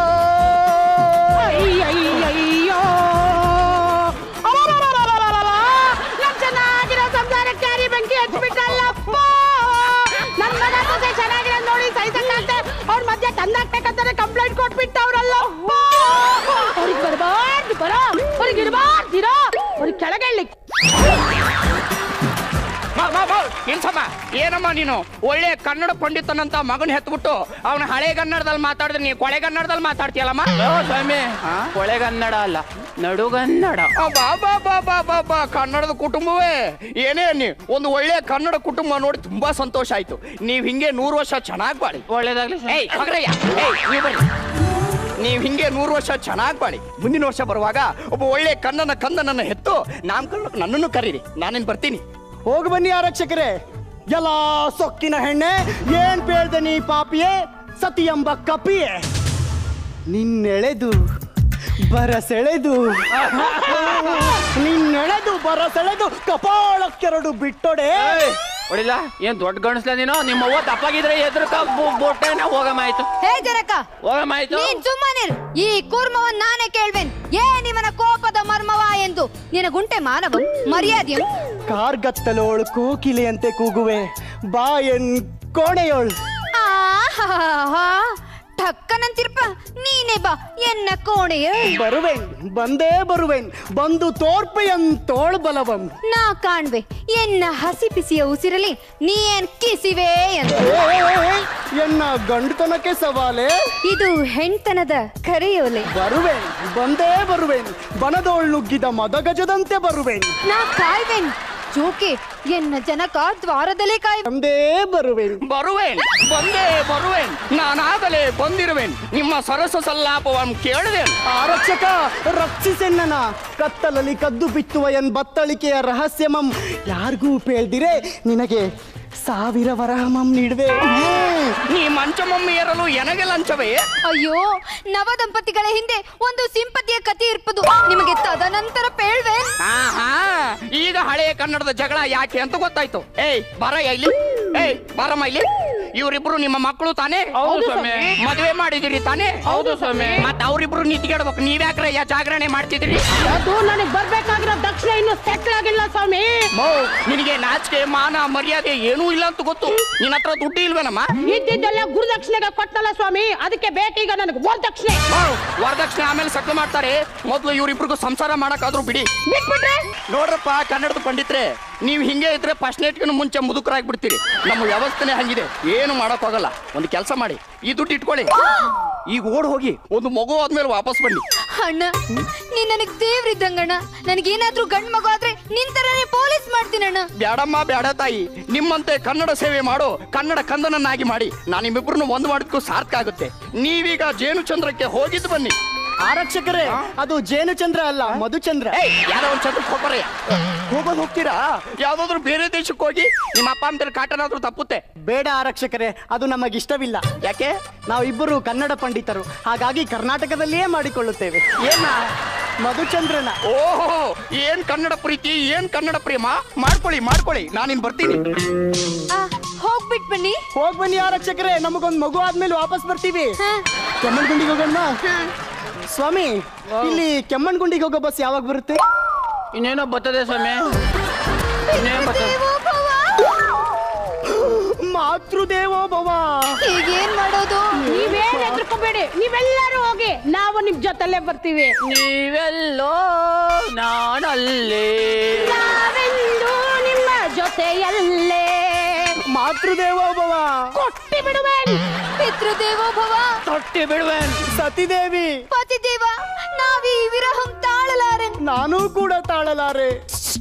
ಅಯ್ಯಯ್ಯಯ್ಯೋ ಅಲಲಲಲಲಲಲ. ನನ್ ಚೆನ್ನಾಗಿರೋ ಸಂಸಾರಕ್ಕೆ ಯಾರಿ ಬೆಂಕಿ ಹಚ್ಬಿಟ್ಟಲ್ಲಪ್ಪ ನನ್ ಮಗ ಸೊಸೆ ಚೆನ್ನಾಗಿರೋ ನೋಡಿ ಸಹಿಸಕ್ಕಾಗ್ದೆ ಅವ್ರ ಮಧ್ಯೆ ತಂದಾಕ್ಬೇಕಂತಾನೆ ಕಂಪ್ಲೇಂಟ್ ಕೊಟ್ಬಿಟ್ಟವ್ರಲ್ಲ ಅವ್ರಿಗೆ ಬರಬಾರ್ದು ಬರೋ ಅವ್ರಿಗೆ ಇರಬಾರ್ದಿರೋ ಅವ್ರಿಗೆ ಕೆಳಗೆ ಇಳ್ಲಿಕ್ಕೆ ನಿಲ್ಸಮ್ಮ ಏನಮ್ಮ ನೀನು ಒಳ್ಳೆ ಕನ್ನಡ ಪಂಡಿತನಂತ ಮಗನ ಹೆತ್ಬಿಟ್ಟು ಅವನ ಹಳೆ ಕನ್ನಡದಲ್ಲಿ ಮಾತಾಡಿದ್ರೆ ನೀ ಕೊಳೆ ಕನ್ನಡದಲ್ಲಿ ಮಾತಾಡ್ತೀಯಲ್ಲಮ್ಮ ಓ, ಸ್ವಾಮಿ ಕೊಳೆಗನ್ನಡ ಅಲ್ಲ ನಡುಗನ್ನಡ ಬಾ ಬಾ ಬಾ ಬಾ ಬಾ ಬಾ ಕನ್ನಡದ ಕುಟುಂಬವೇ ಏನೇ ನೀ ಒಂದು ಒಳ್ಳೆ ಕನ್ನಡ ಕುಟುಂಬ ನೋಡಿ ತುಂಬಾ ಸಂತೋಷ ಆಯ್ತು ನೀವ್ ಹಿಂಗೆ ನೂರು ವರ್ಷ ಚೆನ್ನಾಗಿ ಬಾಳಿ ಒಳ್ಳೇದಾಗ್ಲಿ ಸ್ವಾಮಿ. ಏಯ್ ಮಗರಯ್ಯ ಏಯ್ ನೀವ್ ಬರ್ರಿ ನೀವ್ ಹಿಂಗೆ ನೂರು ವರ್ಷ ಚೆನ್ನಾಗಿ ಬಾಳಿ ಮುಂದಿನ ವರ್ಷ ಬರುವಾಗ ಒಬ್ಬ ಒಳ್ಳೆ ಕನ್ನನ ಕಂದನನ್ನ ಹೆತ್ತು ನಾಮಕರಣಕ್ಕೆ ನನ್ನನ್ನು ಕರೀರಿ ನಾನೇನ್ ಬರ್ತೀನಿ ಹೋಗಿ ಬನ್ನಿ ಆರಕ್ಷಕರೇ ಎಲ್ಲ ಸೊಕ್ಕಿನ ಹೆಣ್ಣೆ ಏನ್ ಬೇಳ್ದೆ ನೀ ಪಾಪಿಯೇ ಸತಿ ಎಂಬ ಕಪಿಯೇ ನಿನ್ನೆಳೆದು ಬರಸೆಳೆದು ನಿನ್ನೆಳೆದು ಬರಸೆಳೆದು ಕಪಾಳಕ್ಕೆರಡು ಬಿಟ್ಟೊಡೆ ಹೊಡಿಲ್ಲ ಏನ್ ದೊಡ್ಡ ಗಣಸ್ಲ ನೀನು ನಿಮ್ಮ ಅವ್ವ ತಪ್ಪಾಗಿದ್ರೆ ಎದ್ರಕ ಬೋಟೇನ ಹೋಗಮಾಯ್ತು ಹೇ ಜನಕ ಹೋಗಮಾಯ್ತು ನೀನ್ ಸುಮ್ಮನಿರು ಈ ಕೂರ್ಮವನ್ ನಾನೇ ಕೇಳ್ವೇನ್ ಏನಿವನ ಕೋಪದ ಮರ್ಮವ ಎಂದು ನಿನಗುಂಟೆ ಮಾನವ ಮರ್ಯಾದೆಯಂ ಕಾರ್ಗತ್ತಲೋಳು ಕೋಕಿಲೆಯಂತೆ ಕೂಗುವೆ ಬಾಯನ್ ಕೋಣೆಯೋಳ್ ಆಹಾಹಾಹಾ. ಠಕ್ಕನಂತಿರ್ಪ ನೀನೇ ಬಾ ಎನ್ನ ಕೋಣೆಯ ಬರುವೆನ್ ಬಂದೇ ಬರುವೆನ್ ಬಂದು ತೋರ್ಪೆಯನ್ ತೋಳ್ ಬಲವಂ ನಾ ಕಾಣ್ವೆ ಎನ್ನ ಹಸಿ ಪಿಸಿಯ ಉಸಿರಲಿ ನೀ ಏನ್ ಕಿಸಿವೆ ಎಂದು ಏ, ಏ, ಏ, ಎನ್ನ ಗಂಡುತನಕ್ಕೆ ಸವಾಲೆ ಇದು ಹೆಣ್ತನದ ಕರೆಯೋಲೆ ಬರುವೆನ್ ಬಂದೇ ಬರುವೆನ್ ಬನದೋಳ್ ನುಗ್ಗಿದ ಮದಗಜದಂತೆ ಬರುವೆನ್ ನಾ ಕಾಯ್ವೆನ್ ಜೋಕೆ ಎನ್ನ ಜನಕ ದ್ವಾರದಲ್ಲೇ ಕಾಯ್ ಬಂದೇ ಬರುವೆನ್ ಬರುವೇನ್ ಬಂದೇ ಬರುವೇನ್ ನಾನಾಗಲೇ ಬಂದಿರುವೆನ್ ನಿಮ್ಮ ಸರಸ ಸಲ್ಲಾಪವನ್ನು ಕೇಳಿದೆನು ಆರಕ್ಷಕ ರಕ್ಷಿಸೆನ್ನನ ಕತ್ತಲಲ್ಲಿ ಕದ್ದು ಬಿತ್ತುವ ಎನ್ ಬತ್ತಳಿಕೆಯ ರಹಸ್ಯಮಂ ಯಾರಿಗೂ ಪೇಳ್ದಿರೆ ನಿನಗೆ ಸಾವಿರ ವರಹಮಂ ನೀಡುವೆ ನೀ ಮಂಚ ಮಮ್ಮಿ ಏರಲು ಎನಗೆ ಲಂಚವೇ ಅಯ್ಯೋ ನವ ದಂಪತಿಗಳ ಹಿಂದೆ ಒಂದು ಸಿಂಪತಿಯ ಕಥೆ ಇರ್ಪದು ನಿಮಗೆ ತದನಂತರ ಪೇಳ್ವೆ ಆಹಾ ಈಗ ಹಳೆಯ ಕನ್ನಡದ ಜಗಳ ಯಾಕೆ ಅಂತ ಗೊತ್ತಾಯ್ತು ಏಯ್ ಬರ ಇಲ್ಲಿ ಏಯ್ ಬರಮ್ಮ ಇಲ್ಲಿ ಇವರಿಬ್ರು ನಿಮ್ಮ ಮಕ್ಕಳು ತಾನೇ ಹೌದು ಸ್ವಾಮಿ. ಮದುವೆ ಮಾಡಿದಿರಿ ತಾನೇ ಹೌದು ಸ್ವಾಮಿ. ಮತ್ತ ಅವರಿಬ್ರು ನಿಂತ್ಕೊಳ್ಬೇಕು ನೀವ್ಯಾಕ್ರೆ ಯಾ ಜಾಗರಣೆ ಮಾಡ್ತಿದ್ರಿ ಅದು ನನಗೆ ಬರ್ಬೇಕಾಗಿರೋ ದಕ್ಷಿಣ ಇನ್ನು ಸೆಟ್ಲ್ ಆಗಿಲ್ಲ ಸ್ವಾಮಿ ಮೋ ನಿನಗೆ ನಾಚಿಕೆ ಮಾನ ಮರ್ಯಾದೆ ಏನೂ ಇಲ್ಲ ಅಂತ ಗೊತ್ತು ನಿನ್ನ ಹತ್ರ ದುಡ್ಡು ಇಲ್ವೇನಮ್ಮ ಇದ್ದಿದ್ದೆಲ್ಲ ಗುರುದಕ್ಷಿಣೆಗೆ ಕೊಟ್ಟಲ್ಲ ಸ್ವಾಮಿ ಅದಕ್ಕೆ ಬೇಕೀಗ ನನಗೆ ವರದಕ್ಷಿಣೆ ಮೋ, ವರದಕ್ಷಿಣೆ ಆಮೇಲೆ ಸಟ್ಲು ಮಾಡ್ತಾರೆ ಮೊದ್ಲು ಇವ್ರಿಬ್ರಿಗೂ ಸಂಸಾರ ಮಾಡಕ್ಕಾದ್ರೂ ಬಿಡಿ ಬಿಟ್ಬಿಟ್ರೆ ನೋಡ್ರಪ್ಪ ಕನ್ನಡದ ಪಂಡಿತ್ರೆ ನೀವು ಹಿಂಗೆ ಇದ್ರೆ ಫಸ್ಟ್ ನೈಟ್ಗಿನ ಮುಂಚೆ ಮುದುಕರಾಗಿ ಬಿಡ್ತೀರಿ ನಮ್ಮ ವ್ಯವಸ್ಥೆನೆ ಹಂಗಿದೆ ಏನು ಮಾಡಕ್ ಹೋಗಲ್ಲ ಒಂದು ಕೆಲಸ ಮಾಡಿ ಈ ದುಡ್ಡು ಇಟ್ಕೊಳ್ಳಿ ಈಗ ಓಡ್ ಹೋಗಿ ಒಂದು ಮಗು ಆದ್ಮೇಲೆ ವಾಪಸ್ ಬನ್ನಿ ಅಣ್ಣ ನೀನ್ ನನಗ್ ದೇವ್ರಿದ್ದಂಗಣ್ಣ ನನಗೇನಾದ್ರೂ ಗಂಡ್ ಮಗು ಆದ್ರೆ ನಿನ್ ತರನೇ ಪೊಲೀಸ್ ಮಾಡ್ತೀನಣ್ಣ ಬ್ಯಾಡಮ್ಮ ಬ್ಯಾಡ ತಾಯಿ ನಿಮ್ಮಂತೆ ಕನ್ನಡ ಸೇವೆ ಮಾಡೋ ಕನ್ನಡ ಕಂದನನ್ನಾಗಿ ಮಾಡಿ ನಾನು ನಿಮ್ಮಿಬ್ಬರನ್ನು ಒಂದು ಮಾಡಿದ್ಕೂ ಸಾರ್ಥಕ ಆಗುತ್ತೆ ನೀವೀಗ ಜೇನು ಚಂದ್ರಕ್ಕೆ ಹೋಗಿದ್ದು ಬನ್ನಿ ಆರಕ್ಷಕರೇ ಅದು ಜೇನುಚಂದ್ರ ಅಲ್ಲ ಮಧುಚಂದ್ರ ಏಯ್ ಯಾರೋ ಒಂದು ಚಂದ್ರಕ್ಕೆ ಹೋಗ್ಬಾರೆ ಹೋಗೋದು ಹೋಗ್ತೀರಾ ಯಾವ್ದಾದ್ರು ಬೇರೆ ದೇಶಕ್ಕೆ ಹೋಗಿ ನಿಮ್ಮ ಅಪ್ಪ ಅಮ್ಮದ್ರ ಕಾಟನಾದ್ರೂ ತಪ್ಪುತ್ತೆ ಬೇಡ ಆರಕ್ಷಕರೇ ಅದು ನಮಗಿಷ್ಟವಿಲ್ಲ ಯಾಕೆ ನಾವಿಬ್ಬರು ಕನ್ನಡ ಪಂಡಿತರು ಹಾಗಾಗಿ ಕರ್ನಾಟಕದಲ್ಲಿಯೇ ಮಾಡಿಕೊಳ್ಳುತ್ತೇವೆ ಏನ ಮಧುಚಂದ್ರನ ಓಹೋ ಏನ್ ಕನ್ನಡ ಪ್ರೀತಿ ಏನ್ ಕನ್ನಡ ಪ್ರೇಮ ಮಾಡ್ಕೊಳ್ಳಿ ಮಾಡ್ಕೊಳ್ಳಿ ನಾನಿನ್ ಬರ್ತೀನಿ ಹೋಗ್ಬಿಟ್ ಬನ್ನಿ ಹೋಗ್ ಬನ್ನಿ ಆರಕ್ಷಕರೇ ನಮಗೊಂದ್ ಮಗು ಆದ್ಮೇಲೆ ವಾಪಸ್ ಬರ್ತೀವಿ ಕೆಮ್ಮಣ್ಗುಂಡಿಗೆ ಹೋಗೋಣ ಸ್ವಾಮಿ ಇಲ್ಲಿ ಕೆಮ್ಮಣ್ಗುಂಡಿಗೆ ಹೋಗೋ ಬಸ್ ಯಾವಾಗ ಬರುತ್ತೆ ಇನ್ನೇನೋ ಬರ್ತದೆ ಸ್ವಾಮಿ ಇನ್ನೇನೋ ಬರ್ತದೆ ಮಾತೃದೇವೋ ಭವ ಈಗೇನ್ ಮಾಡೋದು ನೀವೇನ್ ಹೆದರ್ಕೋಬೇಡಿ ನೀವೆಲ್ಲರೂ ಹೋಗಿ ನಾವು ನಿಮ್ ಜೊತೆಲ್ಲೇ ಬರ್ತೀವಿ ನೀವೆಲ್ಲೋ ನಾನಲ್ಲೇ ನಾವೆಂದು ನಿಮ್ಮ ಜೊತೆಯಲ್ಲೇ ಮಾತೃದೇವೋ ಭವ ಕೊಟ್ಟಿ ಬಿಡುವೆ ಪಿತೃದೇವೋ ಭವ ತೊಟ್ಟಿ ಬಿಡುವೆನ್ ಸತಿದೇವಿ ಪತಿದೇವ ನಾವೀ ವಿರಹಂ ತಾಳಲಾರೆ ನಾನೂ ಕೂಡ ತಾಳಲಾರೆ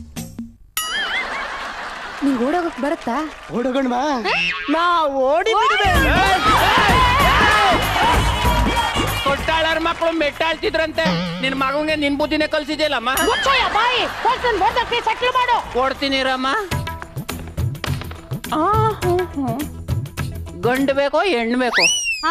ನಿಂಗ್ ಓಡೋಗಕ್ ಬರುತ್ತಾ ಓಡೋಗಣ್ವಾ ನಾ ಓಡಿ ಬಿಡುವೆ ಕೊಟ್ಟಾಳರ ಮಕ್ಕಳು ಮೆಟ್ಟಾಳ್ತಿದ್ರಂತೆ ನಿನ್ ಮಗಂಗೆ ನಿನ್ ಬುದ್ಧಿನೇ ಕಲ್ಸಿದ್ಯಲ್ಲಮ್ಮ ಮುಚ್ಚಯ್ಯ ಬಾಯಿ ಕೊಡ್ತೀನಿ ವರದಕ್ಷಿಣೆ ಸೆಟ್ಲ್ ಮಾಡು ಕೊಡ್ತೀನಿ ರಮ್ಮ ಆ, ಹ್ಮ್, ಹ್ಮ್. ಗಂಡು ಬೇಕೋ ಹೆಣ್ಣು ಬೇಕೋ ಆ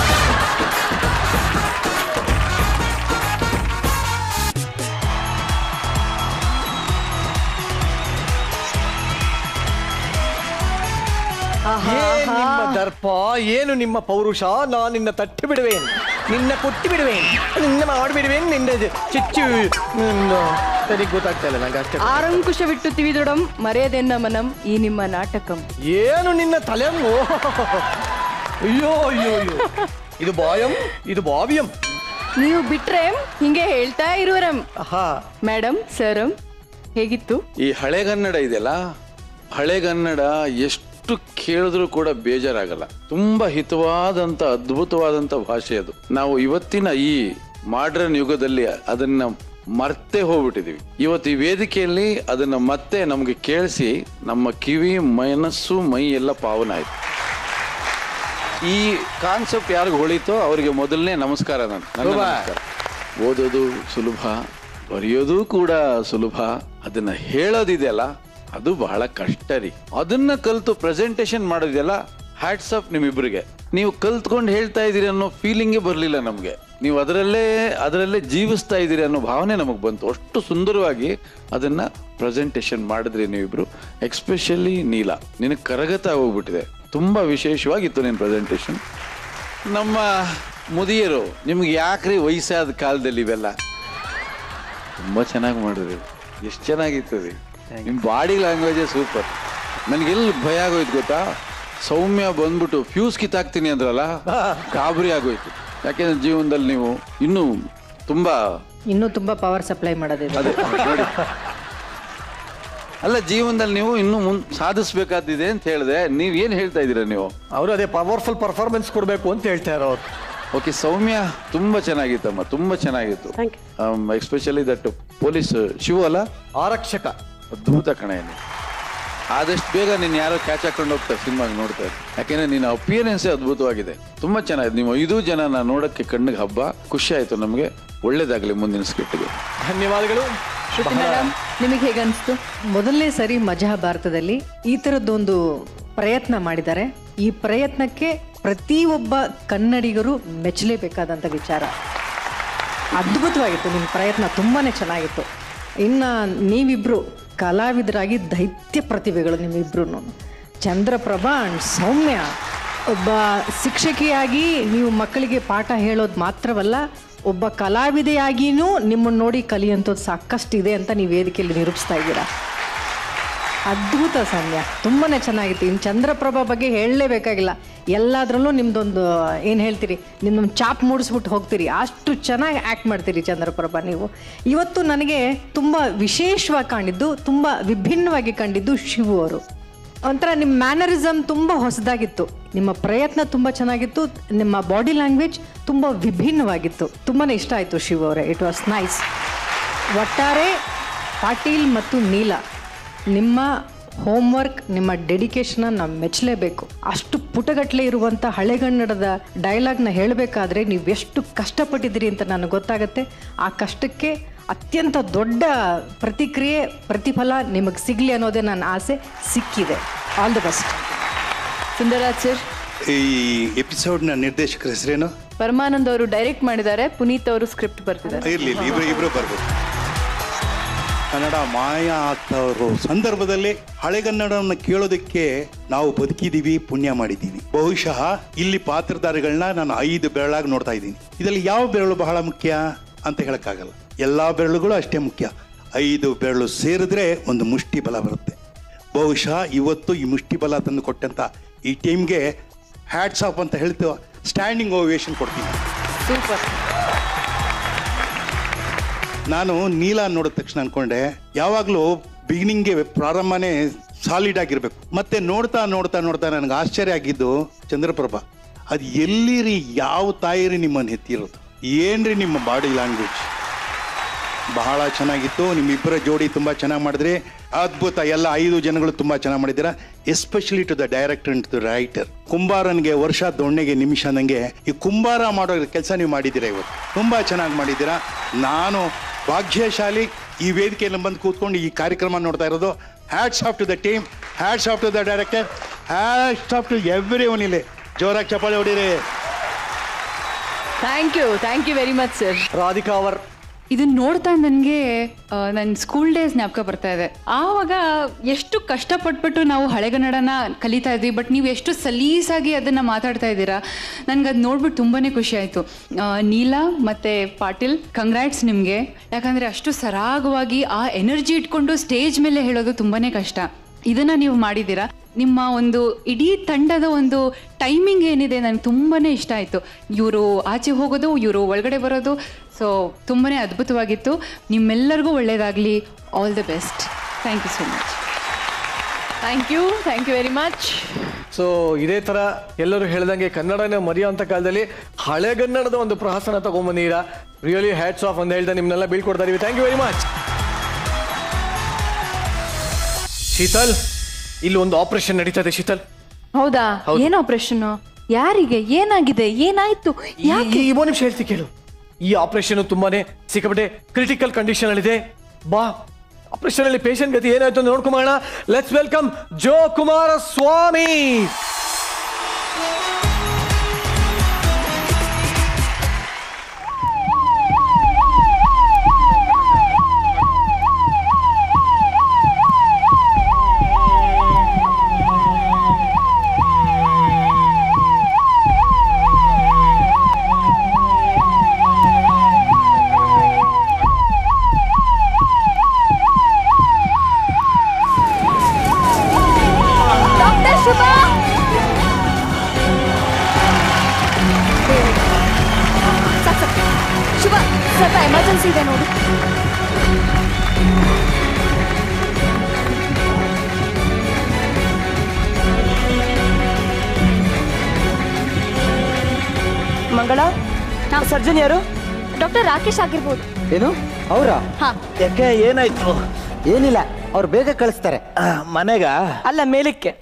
ಏನ್ ನಿಮ್ಮ ದರ್ಪ ಏನು ನಿಮ್ಮ ಪೌರುಷ ನಾ ನಿನ್ನ ತಟ್ಟಿ ಬಿಡುವೇನ್ ನಿನ್ನ ಕೊಟ್ಟಿ ಬಿಡುವೇನ್ ನಿನ್ನ ಮಾಡಿಬಿಡುವೇನ್ ನಿನ್ನ ಚಿಚ್ಚು ನಿನ್ನ ಸರಿ ಗೊತ್ತಾಗ್ತಾ ಇಲ್ಲ ನಂಗೆ ಅಷ್ಟೇ ಆರಂಕುಶವಿಟ್ಟು ತಿವಿದೊಡಂ ಮರೆಯದೆನ್ನ ಮನಂ ಈ ನಿಮ್ಮ ನಾಟಕಂ ಏನು ನಿನ್ನ ತಲೆ ಓ ಅಯ್ಯೋ ಅಯ್ಯೋ ಅಯ್ಯೋ ಇದು ಬಾಯಂ ಇದು ಬಾವಿಯಂ ನೀವು ಬಿಟ್ರೆ ಹಿಂಗೆ ಹೇಳ್ತಾ ಇರುವರಂ ಹಾ ಮೇಡಮ್ ಸರಂ ಹೇಗಿತ್ತು ಈ ಹಳೆಗನ್ನಡ ಇದೆಯಲ್ಲ ಹಳೆಗನ್ನಡ ಎಷ್ಟು ಕೇಳಿದ್ರೂ ಕೂಡ ಬೇಜಾರಾಗಲ್ಲ ತುಂಬಾ ಹಿತವಾದಂತ ಅದ್ಭುತವಾದಂತ ಭಾಷೆ ಅದು ನಾವು ಇವತ್ತಿನ ಈ ಮಾಡ್ರನ್ ಯುಗದಲ್ಲಿ ಅದನ್ನ ಮರ್ತೇ ಹೋಗ್ಬಿಟ್ಟಿದೀವಿ ಇವತ್ತು ಈ ವೇದಿಕೆಯಲ್ಲಿ ಅದನ್ನ ಮತ್ತೆ ನಮಗೆ ಕೇಳಿಸಿ ನಮ್ಮ ಕಿವಿ ಮನಸ್ಸು ಮೈ ಎಲ್ಲ ಪಾವನ ಆಯ್ತು ಈ ಕಾನ್ಸೆಪ್ಟ್ ಯಾರಿಗೂ ಹೊಳಿತೋ ಅವರಿಗೆ ಮೊದಲನೇ ನಮಸ್ಕಾರ ನಾನು ನನ್ನ ಸುಲಭ. ನಮಸ್ಕಾರ. ಓದೋದು ಸುಲಭ ಬರೆಯೋದು ಕೂಡ ಸುಲಭ ಅದನ್ನ ಹೇಳೋದಿದೆಯಲ್ಲ ಅದು ಬಹಳ ಕಷ್ಟ ರೀ ಅದನ್ನ ಕಲ್ತು ಪ್ರೆಸೆಂಟೇಶನ್ ಮಾಡೋದಿದೆಯಲ್ಲ ಹ್ಯಾಟ್ಸ್ ಆಫ್ ನಿಮ್ಮಿಬ್ಬರಿಗೆ ನೀವು ಕಲ್ತ್ಕೊಂಡು ಹೇಳ್ತಾ ಇದ್ದೀರಿ ಅನ್ನೋ ಫೀಲಿಂಗೇ ಬರಲಿಲ್ಲ ನಮಗೆ ನೀವು ಅದರಲ್ಲೇ ಅದರಲ್ಲೇ ಜೀವಿಸ್ತಾ ಇದ್ದೀರಿ ಅನ್ನೋ ಭಾವನೆ ನಮಗೆ ಬಂತು ಅಷ್ಟು ಸುಂದರವಾಗಿ ಅದನ್ನ ಪ್ರೆಸೆಂಟೇಷನ್ ಮಾಡಿದ್ರಿ ನೀವಿಬ್ರು ಎಕ್ಸ್ಪೆಷಲಿ ನೀಲ ನಿನಗೆ ಕರಗತ ಹೋಗ್ಬಿಟ್ಟಿದೆ ತುಂಬಾ ವಿಶೇಷವಾಗಿತ್ತು ನಿನ್ನ ಪ್ರೆಸೆಂಟೇಷನ್ ನಮ್ಮ ಮುದಿಯರು ನಿಮ್ಗೆ ಯಾಕ್ರಿ ವಯಸ್ಸಾದ ಕಾಲದಲ್ಲಿ ಇವೆಲ್ಲ ತುಂಬಾ ಚೆನ್ನಾಗಿ ಮಾಡಿದ್ರಿ ಎಷ್ಟು ಚೆನ್ನಾಗಿತ್ತು ರೀ ನಿಮ್ಮ ಬಾಡಿ ಲ್ಯಾಂಗ್ವೇಜೇ ಸೂಪರ್ ನನಗೆಲ್ಲಿ ಭಯ ಆಗೋಯ್ತು ಗೊತ್ತಾ ಸೌಮ್ಯ ಬಂದ್ಬಿಟ್ಟು ಫ್ಯೂಸ್ ಕಿತ್ತಾಕ್ತೀನಿ ಅಂದ್ರಲ್ಲ ಗಾಬರಿ ಆಗೋಯ್ತು ಯಾಕೆಂದ್ರೆ ಜೀವನದಲ್ಲಿ ನೀವು ಇನ್ನೂ ತುಂಬಾ ಇನ್ನೂ ತುಂಬಾ ಪವರ್ ಸಪ್ಲೈ ಮಾಡೋದಿದೆ ಅದೇ ನೋಡಿ ಅಲ್ಲ ಜೀವನದಲ್ಲಿ ನೀವು ಇನ್ನೂ ಮುನ್ ಸಾಧಿಸ್ಬೇಕಾದಿದೆ ಅಂತ ಹೇಳಿದೆ ನೀವ್ ಏನ್ ಹೇಳ್ತಾ ಇದ್ದೀರಾ ನೀವು ಅವರು ಅದೇ ಪವರ್ಫುಲ್ ಪರ್ಫಾರ್ಮೆನ್ಸ್ ಕೊಡಬೇಕು ಅಂತ ಹೇಳ್ತಾ ಇರೋರು ಓಕೆ ಸೌಮ್ಯ ತುಂಬಾ ಚೆನ್ನಾಗಿತ್ತಮ್ಮ ತುಂಬಾ ಚೆನ್ನಾಗಿತ್ತು ಎಸ್ಪೆಷಲಿ ದಟ್ ಪೊಲೀಸ್ ಶಿವ ಅಲ್ಲ ಆರಕ್ಷಕ ಅದ್ಭುತ ಕಣೆ ನೀನು ಆದಷ್ಟು ಬೇಗ ನೀನು ಯಾರೋ ಕ್ಯಾಚ್ ಹಾಕೊಂಡು ಹೋಗ್ತಾರೆ ಸಿನಿಮಾಗೆ ನೋಡ್ತಾರೆ ಯಾಕೆಂದ್ರೆ ನಿನ್ನ ಅಪಿಯರೆನ್ಸೇ ಅದ್ಭುತವಾಗಿದೆ ತುಂಬಾ ಚೆನ್ನಾಗಿದೆ ನೀವು ಐದು ಜನ ನಾ ನೋಡಕ್ಕೆ ಕಣ್ಣಿಗೆ ಹಬ್ಬ ಖುಷಿ ಆಯ್ತು ನಮಗೆ ಒಳ್ಳೇದಾಗ್ಲಿ ಮುಂದಿನ ಸ್ಕಿಟ್ಗೆ ಧನ್ಯವಾದಗಳು ಶ್ರುತಿ ಮೇಡಮ್ ನಿಮಗೆ ಹೇಗೆ ಅನಿಸ್ತು ಮೊದಲನೇ ಸರಿ ಮಜಾ ಭಾರತದಲ್ಲಿ ಈ ಥರದ್ದೊಂದು ಪ್ರಯತ್ನ ಮಾಡಿದ್ದಾರೆ ಈ ಪ್ರಯತ್ನಕ್ಕೆ ಪ್ರತಿಯೊಬ್ಬ ಕನ್ನಡಿಗರು ಮೆಚ್ಚಲೇಬೇಕಾದಂಥ ವಿಚಾರ ಅದ್ಭುತವಾಗಿತ್ತು ನಿಮ್ಮ ಪ್ರಯತ್ನ ತುಂಬಾ ಚೆನ್ನಾಗಿತ್ತು ಇನ್ನು ನೀವಿಬ್ರು ಕಲಾವಿದರಾಗಿ ದೈತ್ಯ ಪ್ರತಿಭೆಗಳು ನಿಮ್ಮಿಬ್ರು ಚಂದ್ರಪ್ರಭಾ ಅಂಡ್ ಸೌಮ್ಯ ಒಬ್ಬ ಶಿಕ್ಷಕಿಯಾಗಿ ನೀವು ಮಕ್ಕಳಿಗೆ ಪಾಠ ಹೇಳೋದು ಮಾತ್ರವಲ್ಲ ಒಬ್ಬ ಕಲಾವಿದೆಯಾಗಿಯೂ ನಿಮ್ಮನ್ನು ನೋಡಿ ಕಲಿಯುವಂಥದ್ದು ಸಾಕಷ್ಟಿದೆ ಅಂತ ನೀವು ವೇದಿಕೆಯಲ್ಲಿ ನಿರೂಪಿಸ್ತಾ ಇದ್ದೀರಾ ಅದ್ಭುತ ಸೌಮ್ಯ ತುಂಬಾ ಚೆನ್ನಾಗಿತ್ತು ಇನ್ನು ಚಂದ್ರಪ್ರಭಾ ಬಗ್ಗೆ ಹೇಳಲೇಬೇಕಾಗಿಲ್ಲ ಎಲ್ಲದರಲ್ಲೂ ನಿಮ್ದೊಂದು ಏನು ಹೇಳ್ತೀರಿ ನಿಮ್ಮೊಂದು ಚಾಪ್ ಮೂಡಿಸ್ಬಿಟ್ಟು ಹೋಗ್ತೀರಿ ಅಷ್ಟು ಚೆನ್ನಾಗಿ ಆ್ಯಕ್ಟ್ ಮಾಡ್ತೀರಿ ಚಂದ್ರಪ್ರಭಾ ನೀವು ಇವತ್ತು ನನಗೆ ತುಂಬ ವಿಶೇಷವಾಗಿ ಕಂಡಿದ್ದು ತುಂಬ ವಿಭಿನ್ನವಾಗಿ ಕಂಡಿದ್ದು ಶಿವು ಅವರು ಒಂಥರ ನಿಮ್ಮ ಮ್ಯಾನರಿಸಮ್ ತುಂಬ ಹೊಸದಾಗಿತ್ತು ನಿಮ್ಮ ಪ್ರಯತ್ನ ತುಂಬ ಚೆನ್ನಾಗಿತ್ತು ನಿಮ್ಮ ಬಾಡಿ ಲ್ಯಾಂಗ್ವೇಜ್ ತುಂಬ ವಿಭಿನ್ನವಾಗಿತ್ತು ತುಂಬಾ ಇಷ್ಟ ಆಯಿತು ಶಿವ ಅವರೇ ಇಟ್ ವಾಸ್ ನೈಸ್ ಒಟ್ಟಾರೆ ಪಾಟೀಲ್ ಮತ್ತು ನೀಲ ನಿಮ್ಮ ಹೋಮ್ವರ್ಕ್ ನಿಮ್ಮ ಡೆಡಿಕೇಶನ್ನ ನಾವು ಮೆಚ್ಚಲೇಬೇಕು ಅಷ್ಟು ಪುಟಗಟ್ಟಲೆ ಇರುವಂಥ ಹಳೆಗನ್ನಡದ ಡೈಲಾಗ್ನ ಹೇಳಬೇಕಾದ್ರೆ ನೀವು ಎಷ್ಟು ಕಷ್ಟಪಟ್ಟಿದ್ದೀರಿ ಅಂತ ನನಗೆ ಗೊತ್ತಾಗುತ್ತೆ ಆ ಕಷ್ಟಕ್ಕೆ ಅತ್ಯಂತ ದೊಡ್ಡ ಪ್ರತಿಕ್ರಿಯೆ ಪ್ರತಿಫಲ ನಿಮಗೆ ಸಿಗಲಿ ಅನ್ನೋದೇ ನನ್ನ ಆಸೆ ಸಿಕ್ಕಿದೆ all the best Sundaraj sir ಈ ಎಪಿಸೋಡ್ನ ನಿರ್ದೇಶಕರ ಹೆಸರೇನು ಪರಮಾನಂದ್ ಅವರು ಡೈರೆಕ್ಟ್ ಮಾಡಿದ್ದಾರೆ ಪುನೀತ್ ಅವರು ಸ್ಕ್ರಿಪ್ಟ್ ಬರ್ತಿದ್ದಾರೆ ಇರ್ಲಿ ಇರ್ಲಿ ಇಬ್ರು ಇಬ್ರು ಬರ್ಬೋದು ಕನ್ನಡ ಮಾಯ ಆಗ್ತಾ ಇರೋ ಸಂದರ್ಭದಲ್ಲಿ ಹಳೆಗನ್ನಡವನ್ನು ಕೇಳೋದಕ್ಕೆ ನಾವು ಬದುಕಿದೀವಿ ಪುಣ್ಯ ಮಾಡಿದ್ದೀವಿ ಬಹುಶಃ ಇಲ್ಲಿ ಪಾತ್ರಧಾರಿಗಳನ್ನ ನಾನು ಐದು ಬೆರಳಾಗಿ ನೋಡ್ತಾ ಇದ್ದೀನಿ ಇದರಲ್ಲಿ ಯಾವ ಬೆರಳು ಬಹಳ ಮುಖ್ಯ ಅಂತ ಹೇಳಕ್ಕಾಗಲ್ಲ ಎಲ್ಲಾ ಬೆರಳುಗಳು ಅಷ್ಟೇ ಮುಖ್ಯ ಐದು ಬೆರಳು ಸೇರಿದ್ರೆ ಒಂದು ಮುಷ್ಟಿ ಬಲ ಬರುತ್ತೆ ಬಹುಶಃ ಇವತ್ತು ಈ ಮುಷ್ಟಿ ಬಲ ತಂದು ಕೊಟ್ಟಂತ ಈ ಟೀಮ್ಗೆ ಹ್ಯಾಟ್ಸ್ ಆಫ್ ಅಂತ ಹೇಳ್ತೀವ ಸ್ಟ್ಯಾಂಡಿಂಗ್ ಓವೇಷನ್ ಕೊಡ್ತೀನಿ ಸೂಪರ್ ನಾನು ನೀಲ ನೋಡಿದ ತಕ್ಷಣ ಅನ್ಕೊಂಡೆ ಯಾವಾಗಲೂ ಬಿಗಿನಿಂಗ್ಗೆ ಪ್ರಾರಂಭನೇ ಸಾಲಿಡ್ ಆಗಿರ್ಬೇಕು ಮತ್ತೆ ನೋಡ್ತಾ ನೋಡ್ತಾ ನೋಡ್ತಾ ನನಗೆ ಆಶ್ಚರ್ಯ ಆಗಿದ್ದು ಚಂದ್ರಪ್ರಭಾ ಅದು ಎಲ್ಲಿರಿ ಯಾವ ತಾಯಿರಿ ನಿಮ್ಮನ್ನು ಎತ್ತಿರೋದು ಏನ್ರಿ ನಿಮ್ಮ ಬಾಡಿ ಲ್ಯಾಂಗ್ವೇಜ್ ಬಹಳ ಚೆನ್ನಾಗಿತ್ತು ನಿಮ್ಮಿಬ್ಬರ ಜೋಡಿ ತುಂಬ ಚೆನ್ನಾಗಿ ಮಾಡಿದ್ರಿ ಅದ್ಭುತ ಎಲ್ಲ ಐದು ಜನಗಳು ತುಂಬ ಚೆನ್ನಾಗಿ ಮಾಡಿದ್ದೀರಾ especially to the director and to the writer ಕುಂಬಾರನಿಗೆ ವರ್ಷ ದೊಣ್ಣೆಗೆ ನಿಮಿಷ ನಂಗೆ ಈ ಕುಂಬಾರ ಮಾಡೋ ಕೆಲಸ ನೀವು ಮಾಡಿದ್ದೀರಾ ಇವತ್ತು ತುಂಬ ಚೆನ್ನಾಗಿ ಮಾಡಿದ್ದೀರಾ ನಾನು ಭಾಗ್ಯಶಾಲಿ ಈ ವೇದಿಕೆಯಲ್ಲಿ ಬಂದು ಕೂತ್ಕೊಂಡು ಈ ಕಾರ್ಯಕ್ರಮ ನೋಡ್ತಾ ಇರೋದು hats off to the team hats off to the director hats off to everyone ಇಲ್ಲಿ ಜೋರಾಗಿ ಚಪ್ಪಾಳೆ ಹೊಡೀರಿ thank you thank you very much sir Radhika ಅವರ್ ಇದನ್ನ ನೋಡ್ತಾ ನನಗೆ ನನ್ನ ಸ್ಕೂಲ್ ಡೇಸ್ ಜ್ಞಾಪಕ ಬರ್ತಾ ಇದೆ ಆವಾಗ ಎಷ್ಟು ಕಷ್ಟಪಟ್ಬಿಟ್ಟು ನಾವು ಹಳೆಗನ್ನಡನ ಕಲಿತಾ ಇದ್ವಿ ಬಟ್ ನೀವು ಎಷ್ಟು ಸಲೀಸಾಗಿ ಅದನ್ನು ಮಾತಾಡ್ತಾ ಇದ್ದೀರಾ ನನಗೆ ಅದು ನೋಡ್ಬಿಟ್ಟು ತುಂಬಾ ಖುಷಿ ಆಯಿತು ನೀಲಾ ಮತ್ತು ಪಾಟೀಲ್ ಕಂಗ್ರ್ಯಾಟ್ಸ್ ನಿಮಗೆ ಯಾಕಂದರೆ ಅಷ್ಟು ಸರಾಗವಾಗಿ ಆ ಎನರ್ಜಿ ಇಟ್ಕೊಂಡು ಸ್ಟೇಜ್ ಮೇಲೆ ಹೇಳೋದು ತುಂಬಾ ಕಷ್ಟ ಇದನ್ನು ನೀವು ಮಾಡಿದ್ದೀರಾ ನಿಮ್ಮ ಒಂದು ಇಡೀ ತಂಡದ ಒಂದು ಟೈಮಿಂಗ್ ಏನಿದೆ ನನಗೆ ತುಂಬಾ ಇಷ್ಟ ಆಯಿತು ಇವರು ಆಚೆ ಹೋಗೋದು ಇವರು ಒಳಗಡೆ ಬರೋದು ಸೊ ತುಂಬಾ ಅದ್ಭುತವಾಗಿತ್ತು ನಿಮ್ಮೆಲ್ಲರಿಗೂ ಒಳ್ಳೆಯದಾಗಲಿ all the best thank you so much thank you thank you very much so ಇದೇ ತರ ಎಲ್ಲರೂ ಹೇಳ್ದಂಗೆ ಕನ್ನಡನ ಮರೆಯುವಂತ ಕಾಲದಲ್ಲಿ ಹಳೆಗನ್ನಡದ ಒಂದು ಪ್ರಹಸನ ತಗೊಂಬಂದಿರಾ ರಿಯಲಿ ಹ್ಯಾಟ್ಸ್ ಆಫ್ ಅಂತ ಹೇಳ್ತಾ ನಿಮ್ನೆಲ್ಲ ಬೀಳ್ಕೊಡ್ತಾ ಇದೀವಿ thank you very much Sheetal ಇಲ್ಲಿ ಒಂದು ಆಪರೇಷನ್ ನಡೀತಾ ಇದೆ ಶೀತಲ್ ಹೌದಾ ಹೌದು. ಏನ್ ಆಪರೇಷನ್ ಯಾರಿಗೆ ಏನಾಗಿದೆ ಏನಾಯ್ತು ಈ ಈ ಒಂದು ನಿಮಿಷ ಹೇಳ್ತಿ ಕೇಳು ಈ ಆಪರೇಷನ್ ತುಂಬಾನೇ ಸಿಕ್ಕಾಪಟ್ಟೆ ಕ್ರಿಟಿಕಲ್ ಕಂಡೀಷನ್ ಅಲ್ಲಿ ಇದೆ ಬಾ ಆಪರೇಷನ್ ಅಲ್ಲಿ ಪೇಷಂಟ್ ಗತಿ ಏನಾಯ್ತು ಅಂತ ನೋಡ್ಕೊಂಬೋಣ let's welcome Jokumaraswamy doctor Shubha ಸಾಕ್ ಸಾಕ್. ಶುಭ ಸ್ವಲ್ಪ ಎಮರ್ಜೆನ್ಸಿ ಇದೆ ನೋಡಿ ಮಂಗಳ ಸರ್ಜನ್ ಯಾರು ಡಾಕ್ಟರ್ ರಾಕೇಶ್ ಆಗಿರ್ಬೋದು ಏನು ಅವರ ಹಾ ಯಾಕೆ ಏನಾಯ್ತು ಏನಿಲ್ಲ ಅವ್ರು ಬೇಗ ಕಳಿಸ್ತಾರೆ ಮನೆಗ ಅಲ್ಲ ಮೇಲಕ್ಕೆ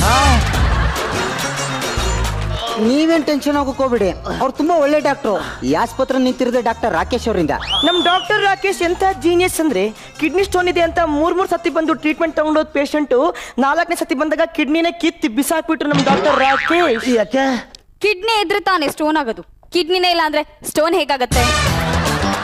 ನೀವೇನ್ ಟೆನ್ಷನ್ ಆಗೋಕ್ ಹೋಗ್ಬಿಡಿ ಅವ್ರು ತುಂಬಾ ಒಳ್ಳೆ ಡಾಕ್ಟ್ರು ಈ ಆಸ್ಪತ್ರೆ ನಿಂತಿರೋದೇ ಡಾಕ್ಟರ್ ರಾಕೇಶ್ ಅವರಿಂದ ನಮ್ ಡಾಕ್ಟರ್ ರಾಕೇಶ್ ಎಂತ ಜೀನಿಯಸ್ ಅಂದ್ರೆ ಕಿಡ್ನಿ ಸ್ಟೋನ್ ಇದೆ ಅಂತ ಮೂರ್ ಮೂರ್ ಸತಿ ಬಂದು ಟ್ರೀಟ್ಮೆಂಟ್ ತಗೊಂಡೋದ್ ಪೇಷಂಟ್ ನಾಲ್ಕನೇ ಸತಿ ಬಂದಾಗ ಕಿಡ್ನಿನೇ ಕಿತ್ತಿ ಬಿಸಾಕ್ಬಿಟ್ರು ನಮ್ ಡಾಕ್ಟರ್ ರಾಕೇಶ್ ಯಾಕೆ ಕಿಡ್ನಿ ಇದ್ರೆ ತಾನೇ ಸ್ಟೋನ್ ಆಗೋದು ಕಿಡ್ನಿನೇ ಇಲ್ಲ ಅಂದ್ರೆ ಸ್ಟೋನ್ ಹೇಗಾಗತ್ತೆ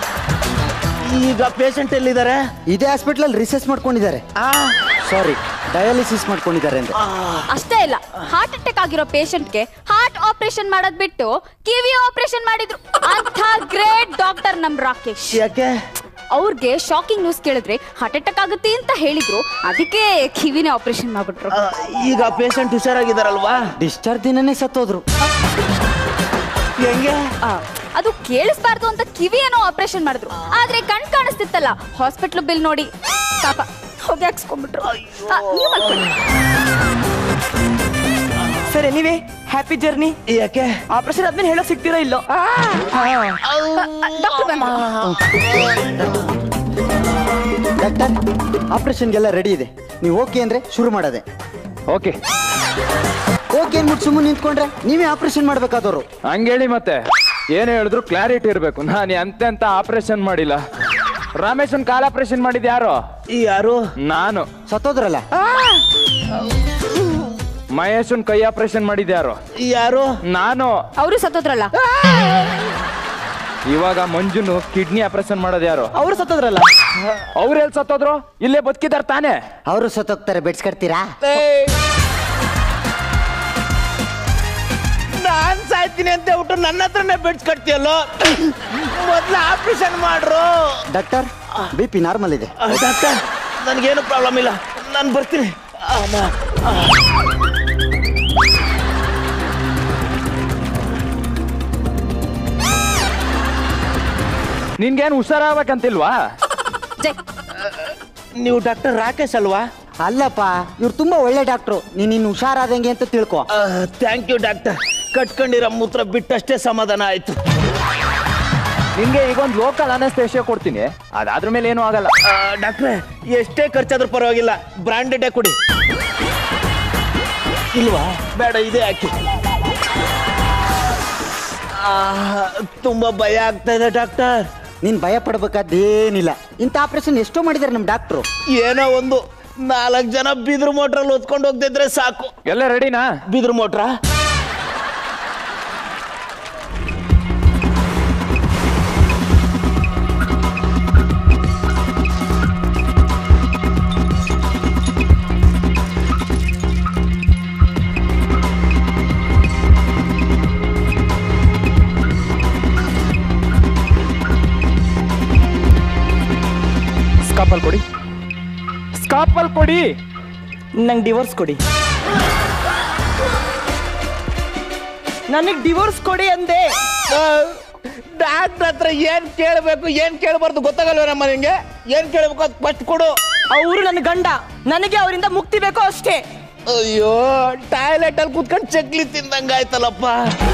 ಈಗ ಪೇಷಂಟ್ ಎಲ್ಲಿದ್ದಾರೆ ಇದೇ ಹಾಸ್ಪಿಟಲ್ ರಿಸರ್ಚ್ ಮಾಡ್ಕೊಂಡಿದ್ದಾರೆ ಸಾರಿ ಡಯಾಲಿಸಿಸ್ ಮಾಡ್ಕೊಂಡಿದ್ದಾರೆ ಅಂದ್ರೆ ಅಷ್ಟೇ ಇಲ್ಲ ಹಾರ್ಟ್ ಅಟ್ಯಾಕ್ ಆಗಿರೋ ಪೇಷಂಟ್ಗೆ ಹಾರ್ಟ್ ಆಪರೇಷನ್ ಮಾಡೋದ್ ಬಿಟ್ಟು ಕಿವಿ ಆಪರೇಷನ್ ಮಾಡಿದ್ರು ಅಂತ ಗ್ರೇಟ್ ಡಾಕ್ಟರ್ ನಮ್ ರಾಕೇಶ್ ಯಾಕೆ ಅವ್ರಿಗೆ ಶಾಕಿಂಗ್ ನ್ಯೂಸ್ ಕೇಳಿದ್ರೆ ಹಾರ್ಟ್ ಅಟ್ಯಾಕ್ ಆಗುತ್ತೆ ಅಂತ ಹೇಳಿದ್ರು ಅದಕ್ಕೆ ಕಿವಿನೇ ಆಪರೇಷನ್ ಮಾಡ್ಬಿಟ್ರು ಆ, ಈಗ ಪೇಷಂಟ್ ಹುಷಾರಾಗಿದಾರಲ್ವಾ ಡಿಸ್ಚಾರ್ಜ್ ದಿನನೇ ಸತ್ತೋದ್ರು ಹೆಂಗೆ ಆ, ಅದು ಕೇಳಿಸ್ಬಾರ್ದು ಅಂತ ಕಿವಿ ಏನೋ ಆಪರೇಷನ್ ಮಾಡಿದ್ರು ಆದ್ರೆ ಕಣ್ ಕಾಣಿಸ್ತಿತ್ತಲ್ಲ ಹಾಸ್ಪಿಟ್ಲ್ ಬಿಲ್ ನೋಡಿ ಪಾಪ ಹೋಗಿ ಹಾಕ್ಸ್ಕೊಂಡ್ಬಿಟ್ರು ಆ, ನೀವ್ ಮಾಡ್ಕೊಳ್ಳಿ. ಸರಿ ನೀವೇ ಹ್ಯಾಪಿ ಜರ್ನಿ ಯಾಕೆ ಆಪರೇಷನ್ ಆದ್ಮೇಲೆ ಹೇಳೋ ಸಿಗ್ತೀರಾ ಇಲ್ಲೋ ಡಾಕ್ಟರ್ ಬಂದ್ರು. ಡಾಕ್ಟರ್ ಆಪರೇಷನ್ಗೆಲ್ಲ ರೆಡಿ ಇದೆ ನೀವು ಓಕೆ ಅಂದ್ರೆ ಶುರು ಮಾಡೋದೆ ಓಕೆ ಓಕೆ ಅಂದ್ಬಿಟ್ಟು ಸುಮ್ಮನೆ ನಿಂತ್ಕೊಂಡ್ರೆ ನೀವೇ ಆಪರೇಷನ್ ಮಾಡ್ಬೇಕಾದವರು ಹಂಗೇಳಿ ಮತ್ತೆ ಏನೇ ಹೇಳಿದ್ರು ಕ್ಲಾರಿಟಿ ಇರಬೇಕು ನಾನು ಎಂತೆಂತ ಆಪರೇಷನ್ ಮಾಡಿಲ್ಲ ರಾಮೇಶನ್ ಕಾಲ್ ಆಪರೇಷನ್ ಮಾಡಿದ್ ಯಾರು ಯಾರು ನಾನು ಸತ್ತೋದ್ರಲ್ಲ ಮಹೇಶನ್ ಕೈ ಆಪರೇಷನ್ ಮಾಡಿದ್ ಯಾರು ಯಾರು ನಾನು ಅವರು ಸತ್ತೋದ್ರಲ್ಲ ಇವಾಗ ಮಂಜುನು ಕಿಡ್ನಿ ಆಪರೇಷನ್ ಮಾಡೋದು ಯಾರು ಅವ್ರು ಸತ್ತೋದ್ರಲ್ಲ ಅವ್ರು ಎಲ್ಲಿ ಸತ್ತೋದ್ರು ಇಲ್ಲೇ ಬದುಕಿದಾರ ತಾನೇ ಅವರು ಸತ್ತೋಗ್ತಾರೆ ಬೆಡ್ಸ್ಕಡ್ತೀರಾ ನಾನ್ ಸಾಯ್ತೀನಿ ಅಂತ ಹೇಳ್ಬಿಟ್ಟು ನನ್ನ ಹತ್ರನೇ ಬೆಡ್ಸ್ ಕಟ್ತೀಯಲ್ಲೋ ಮೊದ್ಲು ಆಪರೇಷನ್ ಮಾಡ್ರು ಡಾಕ್ಟರ್ ಬಿ ಪಿ ನಾರ್ಮಲ್ ಇದೆ ಆ, ಡಾಕ್ಟರ್ ನನಗೇನು ಪ್ರಾಬ್ಲಮ್ ಇಲ್ಲ ನಾನು ಬರ್ತೀನಿ ಅಮ್ಮ, ಆ. ನಿನ್ಗೇನು ಹುಷಾರಾಗ್ಬೇಕಂತಿಲ್ವಾ ಜೈ ನೀವು ಡಾಕ್ಟರ್ ರಾಕೇಶ್ ಅಲ್ವಾ ಅಲ್ಲಪ್ಪ ಇವ್ರು ತುಂಬಾ ಒಳ್ಳೆ ಡಾಕ್ಟ್ರು ನೀನ್ ಇನ್ನು ಹುಷಾರಾದಂಗೆ ಅಂತ ತಿಳ್ಕೊ ಥ್ಯಾಂಕ್ ಯು ಡಾಕ್ಟರ್ ಕಟ್ಕೊಂಡಿರೋ ಮೂತ್ರ ಬಿಟ್ಟಷ್ಟೇ ಸಮಾಧಾನ ಆಯ್ತು ನಿನ್ಗೆ ಈಗ ಒಂದು ಲೋಕಲ್ ಅನಸ್ತೇಷಿಯ ಕೊಡ್ತೀನಿ ಅದಾದ್ರ ಮೇಲೆ ಏನೂ ಆಗಲ್ಲ ಡಾಕ್ಟ್ರೆ ಎಷ್ಟೇ ಖರ್ಚಾದ್ರೂ ಪರವಾಗಿಲ್ಲ ಬ್ರಾಂಡೆಡ್ ಕೊಡಿ ಇಲ್ವಾ ಬೇಡ ಇದೇ ಹಾಕಿ ಆ, ತುಂಬಾ ಭಯ ಆಗ್ತಾ ಇದೆ ಡಾಕ್ಟರ್ ನೀನ್ ಭಯ ಪಡ್ಬೇಕಾದೇನಿಲ್ಲ ಇಂಥ ಆಪರೇಷನ್ ಎಷ್ಟೋ ಮಾಡಿದಾರೆ ನಮ್ ಡಾಕ್ಟ್ರು ಏನೋ ಒಂದು ನಾಲ್ಕು ಜನ ಬಿದ್ರು ಮೋಟ್ರಲ್ಲಿ ಹೊತ್ಕೊಂಡು ಹೋಗ್ತಿದ್ರೆ ಸಾಕು ಎಲ್ಲ ರೆಡಿನಾ ಬಿದ್ರು ಮೋಟ್ರಾ ಸ್ಕಾಪಲ್ ಕೊಡಿ ಸ್ಕಾಪಲ್ ಕೊಡಿ ನಂಗೆ ಡಿವೋರ್ಸ್ ಕೊಡಿ ನನಗೆ ಡಿವೋರ್ಸ್ ಕೊಡಿ ಅಂದೆ ಡಾಕ್ಟರ್ ಹತ್ರ ಏನ್ ಕೇಳಬೇಕು ಏನ್ ಕೇಳಬಾರ್ದು ಗೊತ್ತಾಗಲ್ವ ನಮ್ಮ ನಿಂಗೆ ಏನ್ ಕೇಳಬೇಕು ಅದು ಫಸ್ಟ್ ಕೊಡು ಅವರು ನನ್ನ ಗಂಡ ನನಗೆ ಅವರಿಂದ ಮುಕ್ತಿ ಬೇಕು ಅಷ್ಟೇ ಅಯ್ಯೋ ಟಾಯ್ಲೆಟ್ ಅಲ್ಲಿ ಕುತ್ಕೊಂಡು ಚಕ್ಲಿ ತಿಂದಂಗಾಯ್ತಲ್ಲಪ್ಪ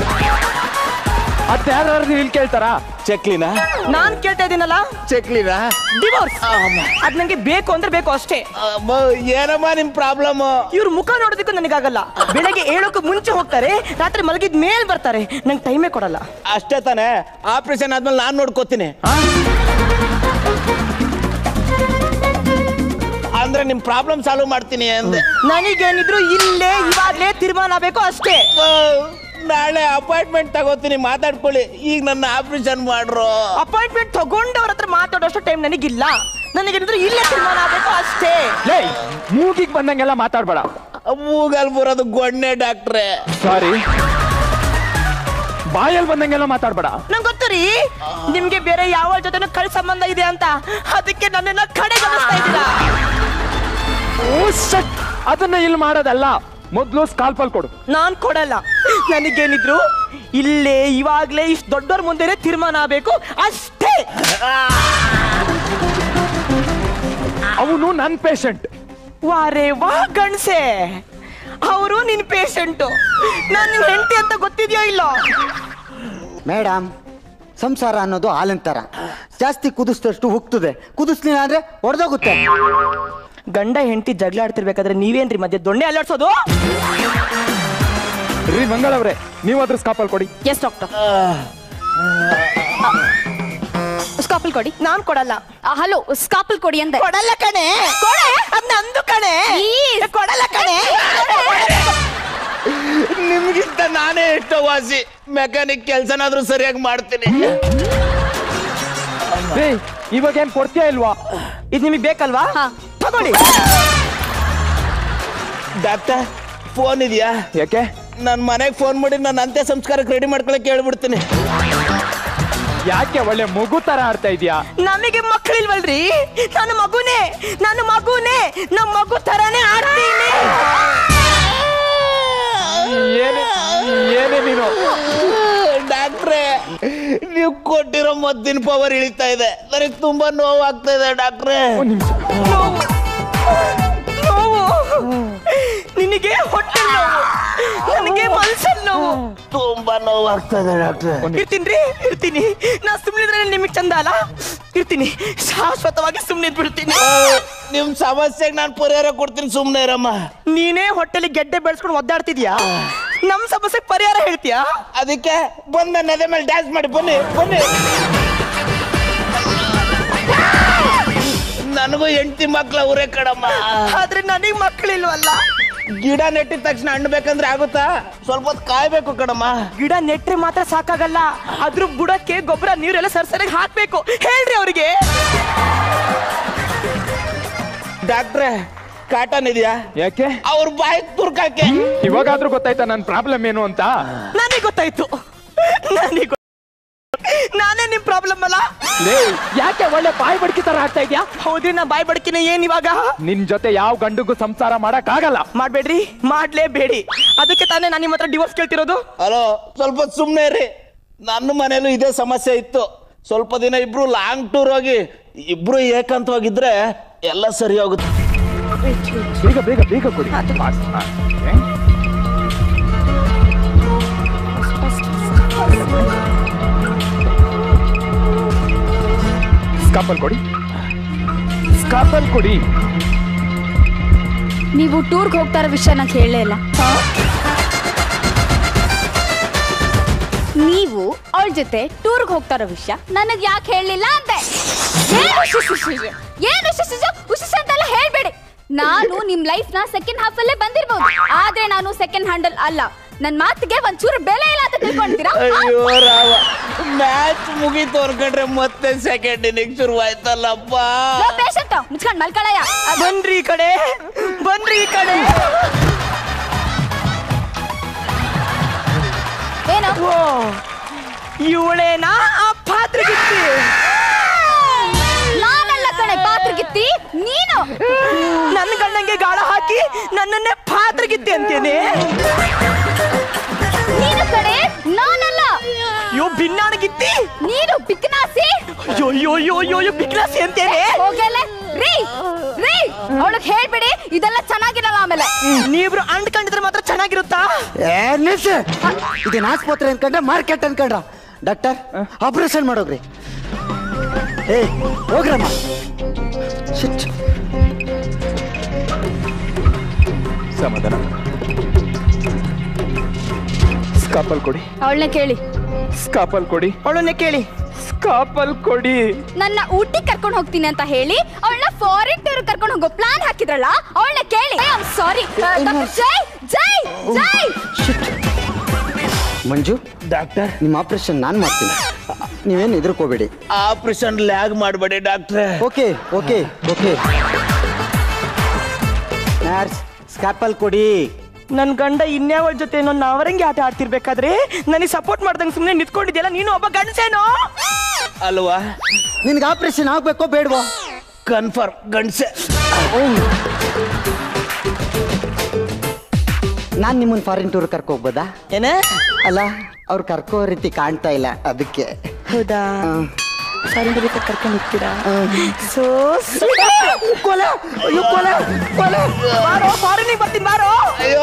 ಮತ್ತೆ ಯಾರು ಇಲ್ಲಿ ಕೇಳ್ತಾರಾ ಚಕ್ಲಿನ ನಾನ್ ಕೇಳ್ತಾ ಇದ್ದೀನಲ್ಲ ಚಕ್ಲಿನ ಡಿವೋರ್ಸ್ ಅದ್ ನಂಗೆ ಬೇಕು ಅಂದ್ರೆ ಬೇಕು ಅಷ್ಟೇ ಏನಮ್ಮ ನಿಮ್ ಪ್ರಾಬ್ಲಮ್ ಇವ್ರ ಮುಖ ನೋಡೋದಕ್ಕೂ ನನಗಾಗಲ್ಲ ಬೆಳಗ್ಗೆ ಏಳಕ್ಕೂ ಮುಂಚೆ ಹೋಗ್ತಾರೆ ರಾತ್ರಿ ಮಲಗಿದ ಮೇಲ್ ಬರ್ತಾರೆ ನಂಗೆ ಟೈಮೇ ಕೊಡಲ್ಲ ಅಷ್ಟೇ ತಾನೇ ಆಪರೇಷನ್ ಆದ್ಮೇಲೆ ನಾನ್ ನೋಡ್ಕೋತೀನಿ ಅಂದ್ರೆ ನಿಮ್ ಪ್ರಾಬ್ಲಮ್ ಸಾಲ್ವ್ ಮಾಡ್ತೀನಿ ಅಂದೆ ನನಗೇನಿದ್ರು ಇಲ್ಲೇ ಇವಾಗ್ಲೇ ತೀರ್ಮಾನ ಬೇಕು ಅಷ್ಟೇ ನಾಳೆ ಅಪಾಯಿಂಟ್ಮೆಂಟ್ ತಗೋತೀನಿ ಮಾತಾಡ್ಕೊಳ್ಳಿ ಈಗ ನನ್ನ ಆಪರೇಷನ್ ಮಾಡ್ರು ಅಪಾಯಿಂಟ್ಮೆಂಟ್ ತಗೊಂಡವ್ರ ಹತ್ರ ಮಾತಾಡೋಷ್ಟು ಟೈಮ್ ನನಗಿಲ್ಲ ನನಗೇನಿದ್ರು ಇಲ್ಲೇ ತೀರ್ಮಾನ ಆಗ್ಬೇಕು ಅಷ್ಟೇ ಲೇ ಮೂಗಿಗೆ ಬಂದಂಗೆಲ್ಲ ಮಾತಾಡ್ಬೇಡ ಮೂಗಲ್ ಬರೋದು ಗೊಣ್ಣೆ ಡಾಕ್ಟ್ರೆ ಸಾರಿ ಬಾಯಲ್ಲಿ ಬಂದಂಗೆಲ್ಲ ಮಾತಾಡ್ಬೇಡ ನಂಗೆ ಗೊತ್ತು ರೀ ನಿಮ್ಗೆ ಬೇರೆ ಯಾವ ಜೊತೆನೂ ಕಳ್ ಸಂಬಂಧ ಇದೆ ಅಂತ ಅದಕ್ಕೆ ನನ್ನನ್ನ ಕಡೆ ಗಮನಿಸ್ತಾ ಇದ್ದೀರಾ ಓ ಶಟ್ ಅದನ್ನ ಇಲ್ಲಿ ಮಾಡೋದಲ್ಲ ಮೊದ್ಲು ಸ್ಕಾಲ್ಪಲ್ ಕೊಡು ನಾನ್ ಕೊಡಲ್ಲ ನನಗೇನಿದ್ರು ಇಲ್ಲೇ ಇವಾಗ್ಲೇ ಇಷ್ಟು ದೊಡ್ಡವ್ರ ಮುಂದೆನೆ ತೀರ್ಮಾನ ಆಗ್ಬೇಕು ಅಷ್ಟೇ ಅವನು ನನ್ ಪೇಷಂಟ್ ವಾರೇ ವಾ ಗಂಡ್ಸೆ ಅವರು ನಿನ್ ಪೇಷಂಟು ನಾನು ನಿನ್ ಹೆಂಡತಿ ಅಂತ ಗೊತ್ತಿದ್ಯೋ ಇಲ್ಲ ಮೇಡಮ್ ಸಂಸಾರ ಅನ್ನೋದು ಹಾಲಿನ ಥರ ಜಾಸ್ತಿ ಕುದಿಸಿದಷ್ಟು ಉಕ್ತದೆ ಕುದಿಸ್ಲಿಲ್ಲ ಅಂದ್ರೆ ಒಡೆದೋಗುತ್ತೆ ಗಂಡ ಹೆಂಡತಿ ಜಗಳ ಆಡ್ತಿರ್ಬೇಕಾದ್ರೆ ನೀವೇನ್ರಿ ಮಧ್ಯೆ ದೊಣ್ಣೆ ಅಲ್ಲಾಡ್ಸೋದು ರೀ ಮಂಗಳ ಅವ್ರೆ ನೀವು ಅದ್ರ ಸ್ಕಾಪಲ್ ಕೊಡಿ ಎಸ್ ಡಾಕ್ಟರ್ ಸ್ಕಾಪಲ್ ಕೊಡಿ ನಾನ್ ಕೊಡಲ್ಲ ಹಲೋ ಸ್ಕಾಪಲ್ ಕೊಡಿ ಅಂದೆ ಕೊಡಲ್ಲ ಕಣೆ ಕೊಡೆ ಅದ್ ನಂದು ಕಣೆ ಕೊಡಲ್ಲ ಕಣೆ ನಿಮ್ಗಿಂತ ನಾನೇ ಎಷ್ಟೋ ವಾಸಿ ಮೆಕ್ಯಾನಿಕ್ ಕೆಲ್ಸನಾದ್ರೂ ಸರಿಯಾಗಿ ಮಾಡ್ತೀನಿ ರೀ ಇವಾಗ ಏನ್ ಕೊಡ್ತೀಯಾ ಇಲ್ವಾ ಇದು ನಿಮಗೆ ಬೇಕಲ್ವಾ ತಗೊಳ್ಳಿ ಡಾಕ್ಟರ್ ಫೋನ್ ಇದೆಯಾ ಯಾಕೆ ನನ್ನ ಮನೆಗೆ ಫೋನ್ ಮಾಡಿ ನಾನು ಅಂತ್ಯ ಸಂಸ್ಕಾರಕ್ಕೆ ರೆಡಿ ಮಾಡ್ಕೊಳಕ್ಕೆ ಹೇಳ್ಬಿಡ್ತೀನಿ ಯಾಕೆ ಒಳ್ಳೆ ಮಗು ತರ ಆಡ್ತಾ ಇದೀಯಾ ನಮಗೆ ಮಕ್ಕಳಿಲ್ವಲ್ರಿ ನನ್ನ ಮಗುನೇ ನನ್ನ ಮಗುನೇ ನಮ್ಮ ಮಗು ತರಾನೇ ಆಡ್ತೀನಿ ಏನೇ ಏನೇ ನೀನು ಡಾಕ್ಟ್ರೇ ನೀವು ಕೊಟ್ಟಿರೋ ಮದ್ದಿನ ಪವರ್ ಇಳಿತಾ ಇದೆ ನನಗೆ ತುಂಬಾ ನೋವು ಆಗ್ತಾ ಇದೆ ಡಾಕ್ಟ್ರೇ ನೋವು ನಿನಗೆ ಹೊಟ್ಟೆ ನೋವು ನನಗೆ ಮನ್ಸಲ್ಲಿ ನೋವು ತುಂಬಾ ನೋವು ಆಗ್ತಾ ಇದೆ ಡಾಕ್ಟ್ರೇ ಇರ್ತೀನಿ ಇರ್ತೀನಿ ನಾ ಸುಮ್ಮನಿದ್ರೆ ನಿಮಗೆ ಚಂದ ಅಲ್ಲ ಇರ್ತೀನಿ ಶಾಶ್ವತವಾಗಿ ಸುಮ್ಮನೆ ಬಿಡ್ತೀನಿ ನಿಮ್ ಸಮಸ್ಯೆಗೆ ನಾನು ಪರಿಹಾರ ಕೊಡ್ತೀನಿ ಸುಮ್ಮನೆ ಇರಮ್ಮ ನೀನೇ ಹೊಟ್ಟೆಲಿ ಗೆಡ್ಡೆ ಬೆಳೆಸ್ಕೊಂಡು ಒದ್ದಾಡ್ತಿದ್ಯಾ ನಮ್ ಸಮಸ್ಯೆಗೆ ಪರಿಹಾರ ಹೇಳ್ತೀಯಾ ಅದಕ್ಕೆ ಬಂದ ನದೆ ಮೇಲೆ ಡ್ಯಾನ್ಸ್ ಮಾಡಿ ಬನ್ನಿ ಬನ್ನಿ ನನಗೂ ಹೆಂಡತಿ ಮಕ್ಳ ಅವರೇ ಕಡಮ್ಮ ಆದ್ರೆ ನನಗ್ ಮಕ್ಕಳಿಲ್ವಲ್ಲ ಗಿಡ ನೆಟ್ಟಿದ ತಕ್ಷಣ ಹಣ್ಣು ಬೇಕಂದ್ರೆ ಆಗುತ್ತಾ ಸ್ವಲ್ಪ ಹೊತ್ತು ಕಾಯ್ಬೇಕು ಕಣಮ್ಮ ಗಿಡ ನೆಟ್ರೆ ಮಾತ್ರ ಸಾಕಾಗಲ್ಲ ಅದ್ರ ಬುಡಕ್ಕೆ ಗೊಬ್ಬರ ನೀರೆಲ್ಲ ಸರ್ಸರಿಯಾಗಿ ಹಾಕ್ಬೇಕು ಹೇಳ್ರಿ ಅವ್ರಿಗೆ ಡಾಕ್ಟ್ರೆ ಕಾಟನ್ ಇದೆಯಾ ಯಾಕೆ ಅವ್ರ ಬಾಯಿ ತುರ್ಕಾಕೆ ಇವಾಗಾದ್ರೂ ಗೊತ್ತಾಯ್ತಾ ನನ್ನ ಪ್ರಾಬ್ಲಮ್ ಏನು ಅಂತ ನನಗೆ ಗೊತ್ತಾಯ್ತು ನನಗೆ ಗೊ- ನಾನೇ ನಿಮ್ ಪ್ರಾಬ್ಲಮ್ ಅಲ್ಲ ಲೇ ಯಾಕೆ ಒಳ್ಳೆ ಬಾಯಿ ಬಡ್ಕಿ ತರ ಆಡ್ತಾ ಇದ್ಯಾ ಹೌದ್ರಿ ನಾ ಬಾಯ್ ಬಡ್ಕಿನ ಏನ್ ಇವಾಗ ನಿನ್ ಜೊತೆ ಯಾವ ಗಂಡುಗೂ ಸಂಸಾರ ಮಾಡಕ್ ಆಗಲ್ಲ ಮಾಡ್ಬೇಡ್ರಿ ಮಾಡ್ಲೇಬೇಡಿ ಅದಕ್ಕೆ ತಾನೇ ನಾನು ನಿಮ್ಮ ಹತ್ರ ಡಿವೋರ್ಸ್ ಕೇಳ್ತಿರೋದು ಹಲೋ ಸ್ವಲ್ಪ ಸುಮ್ಮನೆ ಇರಿ ನನ್ನ ಮನೇಲೂ ಇದೇ ಸಮಸ್ಯೆ ಇತ್ತು ಸ್ವಲ್ಪ ದಿನ ಇಬ್ರು ಲಾಂಗ್ ಟೂರ್ ಹೋಗಿ ಇಬ್ರು ಏಕಾಂತವಾಗಿದ್ರೆ ಎಲ್ಲ ಸರಿ ಹೋಗುತ್ತೆ ಬೇಗ ಬೇಗ ಬೇಗ ಕೊಡಿ ಸ್ಕಾಪಲ್ ಕೊಡಿ ಸ್ಕಾಪಲ್ ಕೊಡಿ ನೀವು ಟೂರ್ಗೆ ಹೋಗ್ತಾ ಇರೋ ವಿಷಯ ನಂಗೆ ಹೇಳಲೇ ಇಲ್ಲ ನೀವು ಅವಳ ಜೊತೆ ಟೂರ್ಗೆ ಹೋಗ್ತಾ ಇರೋ ವಿಷಯ ನನಗೆ ಯಾಕೆ ಹೇಳಲಿಲ್ಲ ಅಂತೆ ಏನು ಶಿಶು ಶಿಶು? ಏನು ಶಿಶು ಶಿಶು? ಉಶು ಶಿಶು ಅಂತೆಲ್ಲ ಹೇಳ್ಬೇಡಿ ನಾನು ನಿಮ್ ಲೈಫ್ ನ ಸೆಕೆಂಡ್ ಹಾಫ್ ಅಲ್ಲೇ ಬಂದಿರ್ಬೋದು ಆದ್ರೆ ನಾನು ಸೆಕೆಂಡ್ ಹ್ಯಾಂಡಲ್ ಅಲ್ಲ ನನ್ ಮಾತಿಗೆ ಒಂಚೂರು ಬೆಲೆ ಇಲ್ಲ ಅಂತ ತಿಳ್ಕೊಂತೀರಾ ಅಯ್ಯೋ ರಾವ ಮ್ಯಾಚ್ ಮುಗೀತು ಅನ್ಕೊಂಡ್ರೆ ಮತ್ತೆ ಸೆಕೆಂಡ್ ಇನ್ನಿಂಗ್ ಶುರುವಾಯ್ತಲ್ಲಪ್ಪ ಪೇಷಂಟ್ ಮುಚ್ಕೊಂಡ್ ಮಲ್ಕಳಯ್ಯ ಬನ್ರಿ ಈ ಕಡೆ ಬನ್ರಿ ಈ ಕಡೆ ಏನು ಓ ಇವಳೇನಾ ಆ ಪಾತ್ರಗಿತ್ತಿ ನಾನಲ್ಲ ಕಣೆ ಪಾತ್ರಗಿತ್ತಿ ನೀನು ನನ್ನ ಗಂಡಂಗೆ ಗಾಳ ಹಾಕಿ ನನ್ನನ್ನೇ ಪಾತ್ರಗಿತ್ತಿ ಅಂತೇನೆ ನೀನು ಕಡೆ ನಾನಲ್ಲ ಯೋ ಭಿನ್ನಾಣಗಿತ್ತಿ ನೀನು ಬಿಕ್ನಾಸಿ ಅಯ್ಯೋ ಅಯ್ಯೋ ಅಯ್ಯೋ ಅಯ್ಯೋ ಅಯ್ಯೋ ಬಿಗ್ಲಾಸಿ ಅಂತೇನೆ ಹೋಗಲೆ ರೀ ರೀ ಅವಳಗ್ ಹೇಳ್ಬಿಡಿ ಇದೆಲ್ಲ ಚೆನ್ನಾಗಿರಲ್ಲ ಆಮೇಲೆ ನೀವಿಬ್ರು ಅಂಡ್ಕೊಂಡಿದ್ರೆ ಮಾತ್ರ ಚೆನ್ನಾಗಿರುತ್ತಾ ಏ ನಿಲ್ಸಿ ಇದೇನು ಆಸ್ಪತ್ರೆ ಅನ್ಕೊಂಡ್ರೆ ಮಾರ್ಕೆಟ್ ಅನ್ಕೊಂಡ್ರ ಡಾಕ್ಟರ್ ಆಪರೇಷನ್ ಮಾಡೋಗ್ರಿ ಏ ಹೋಗ್ರಮ್ಮ ಶಿಟ್. ಸಮಾಧಾನ ಸ್ಕಾಪಲ್ ಕೊಡಿ ಅವಳನ್ನ ಕೇಳಿ ಸ್ಕಾಪಲ್ ಕೊಡಿ ಅವಳನ್ನೇ ಕೇಳಿ ಸ್ಕಾಪಲ್ ಕೊಡಿ ನನ್ನ ಊಟಿಗೆ ಕರ್ಕೊಂಡು ಹೋಗ್ತೀನಿ ಅಂತ ಹೇಳಿ ಅವಳನ್ನ ಫಾರಿನ್ ಟೂರ್ ಕರ್ಕೊಂಡು ಹೋಗೋ ಪ್ಲಾನ್ ಹಾಕಿದ್ರಲ್ಲ ಅವಳನ್ನ ಕೇಳಿ ಸಾರಿ ಜೈ ಜೈ ಜೈ ಮಂಜು ಡಾಕ್ಟರ್ ನಿಮ್ಮ ಆಪರೇಷನ್ ನಾನು ಮಾಡ್ತೀನಿ ನೀವೇನು ಹೆದರ್ಕೋಬೇಡಿ ಆಪರೇಷನ್ ಲ್ಯಾಗ್ ಮಾಡಬೇಡಿ ಡಾಕ್ಟ್ರೆ okay okay okay nurse scalpel ಕೊಡಿ ನನ್ ಗಂಡ ಇನ್ಯಾವಳ ಜೊತೆ ಏನೋ ನಾವರಂಗೆ ಆಟ ಆಡ್ತಿರ್ಬೇಕಾದ್ರೆ ನನಗೆ ಸಪೋರ್ಟ್ ಮಾಡ್ದಂಗೆ ಸುಮ್ಮನೆ ನಿಂತ್ಕೊಂಡಿದ್ಯಲ್ಲ ನೀನು ಒಬ್ಬ ಗಂಡಸೇನೋ ಅಲ್ವಾ ನಿನ್ಗೆ ಆಪರೇಷನ್ ಆಗ್ಬೇಕೋ ಬೇಡವೋ ಕನ್ಫರ್ಮ್ ಗಂಡ್ಸೆ ನಾನು ನಿಮ್ಮನ್ನ ಫಾರಿನ್ ಟೂರ್ ಕರ್ಕೊ ಹೋಗ್ಬೋದಾ ಏನ ಅಲ್ಲ ಅವ್ರು ಕರ್ಕೋ ರೀತಿ ಕಾಣ್ತಾ ಇಲ್ಲ ಅದಕ್ಕೆ ಹೌದಾ ಫಾರಿನ್ ಟೂರ್ ಕರ್ಕೊಂಡು ಹೋಗ್ತೀರಾ ಸೋ ಕೊಲೆ ಅಯ್ಯೋ ಕೊಲೆ ಕೊಲೆ ಬಾರೋ ಫಾರಿನಿಗೆ ಬರ್ತೀನಿ ಬಾರೋ ಅಯ್ಯೋ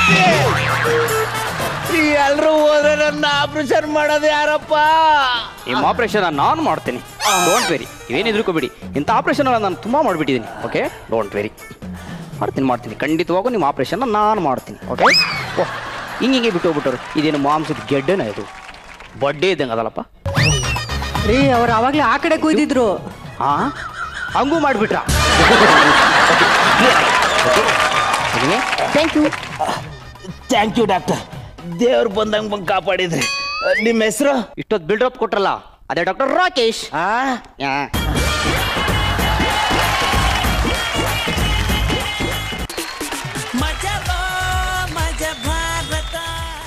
ಎಲ್ರು ಹೋದ್ರೆ ನನ್ನ ಆಪರೇಷನ್ ಮಾಡೋದು ಯಾರಪ್ಪ ನಿಮ್ಮ ಆಪರೇಷನ್ ನಾನು ಮಾಡ್ತೀನಿ ಡೋಂಟ್ ವೆರಿ ಇವೇನು ಹೆದರ್ಕೋಬೇಡಿ ಇಂಥ ಆಪರೇಷನ್ ನಾನು ತುಂಬ ಮಾಡಿಬಿಟ್ಟಿದ್ದೀನಿ ಓಕೆ ಡೋಂಟ್ ವೆರಿ ಮಾಡ್ತೀನಿ ಮಾಡ್ತೀನಿ ಖಂಡಿತವಾಗೂ ನಿಮ್ಮ ಆಪರೇಷನ್ ನಾನು ಮಾಡ್ತೀನಿ ಓಕೆ ಓಹ್ ಹಿಂಗೆ ಹಿಂಗೆ ಬಿಟ್ಟು ಹೋಗ್ಬಿಟ್ಟರು ಇದೇನು ಮಾಂಸದ ಗೆಡ್ಡೆನ ಇದು ಬಡ್ಡೆ ಇದ್ದಂಗೆ ಅದಲ್ಲಪ್ಪ ರೀ ಅವ್ರು ಅವಾಗ್ಲೇ ಆ ಕಡೆ ಕೂಯ್ದಿದ್ರು ಹಾ ಹಂಗೂ ಮಾಡಿಬಿಟ್ರ thank you thank you doctor ದೇವ್ರು ಬಂದಂಗೆ ಬಂದು ಕಾಪಾಡಿದ್ರಿ ನಿಮ್ಮ ಹೆಸರು ಇಷ್ಟೊತ್ತು ಬಿಲ್ಡಪ್ ಕೊಟ್ರಲ್ಲ ಅದೇ ಡಾಕ್ಟರ್ ರಾಕೇಶ್ ಆ ಯಾ ಮಜಾ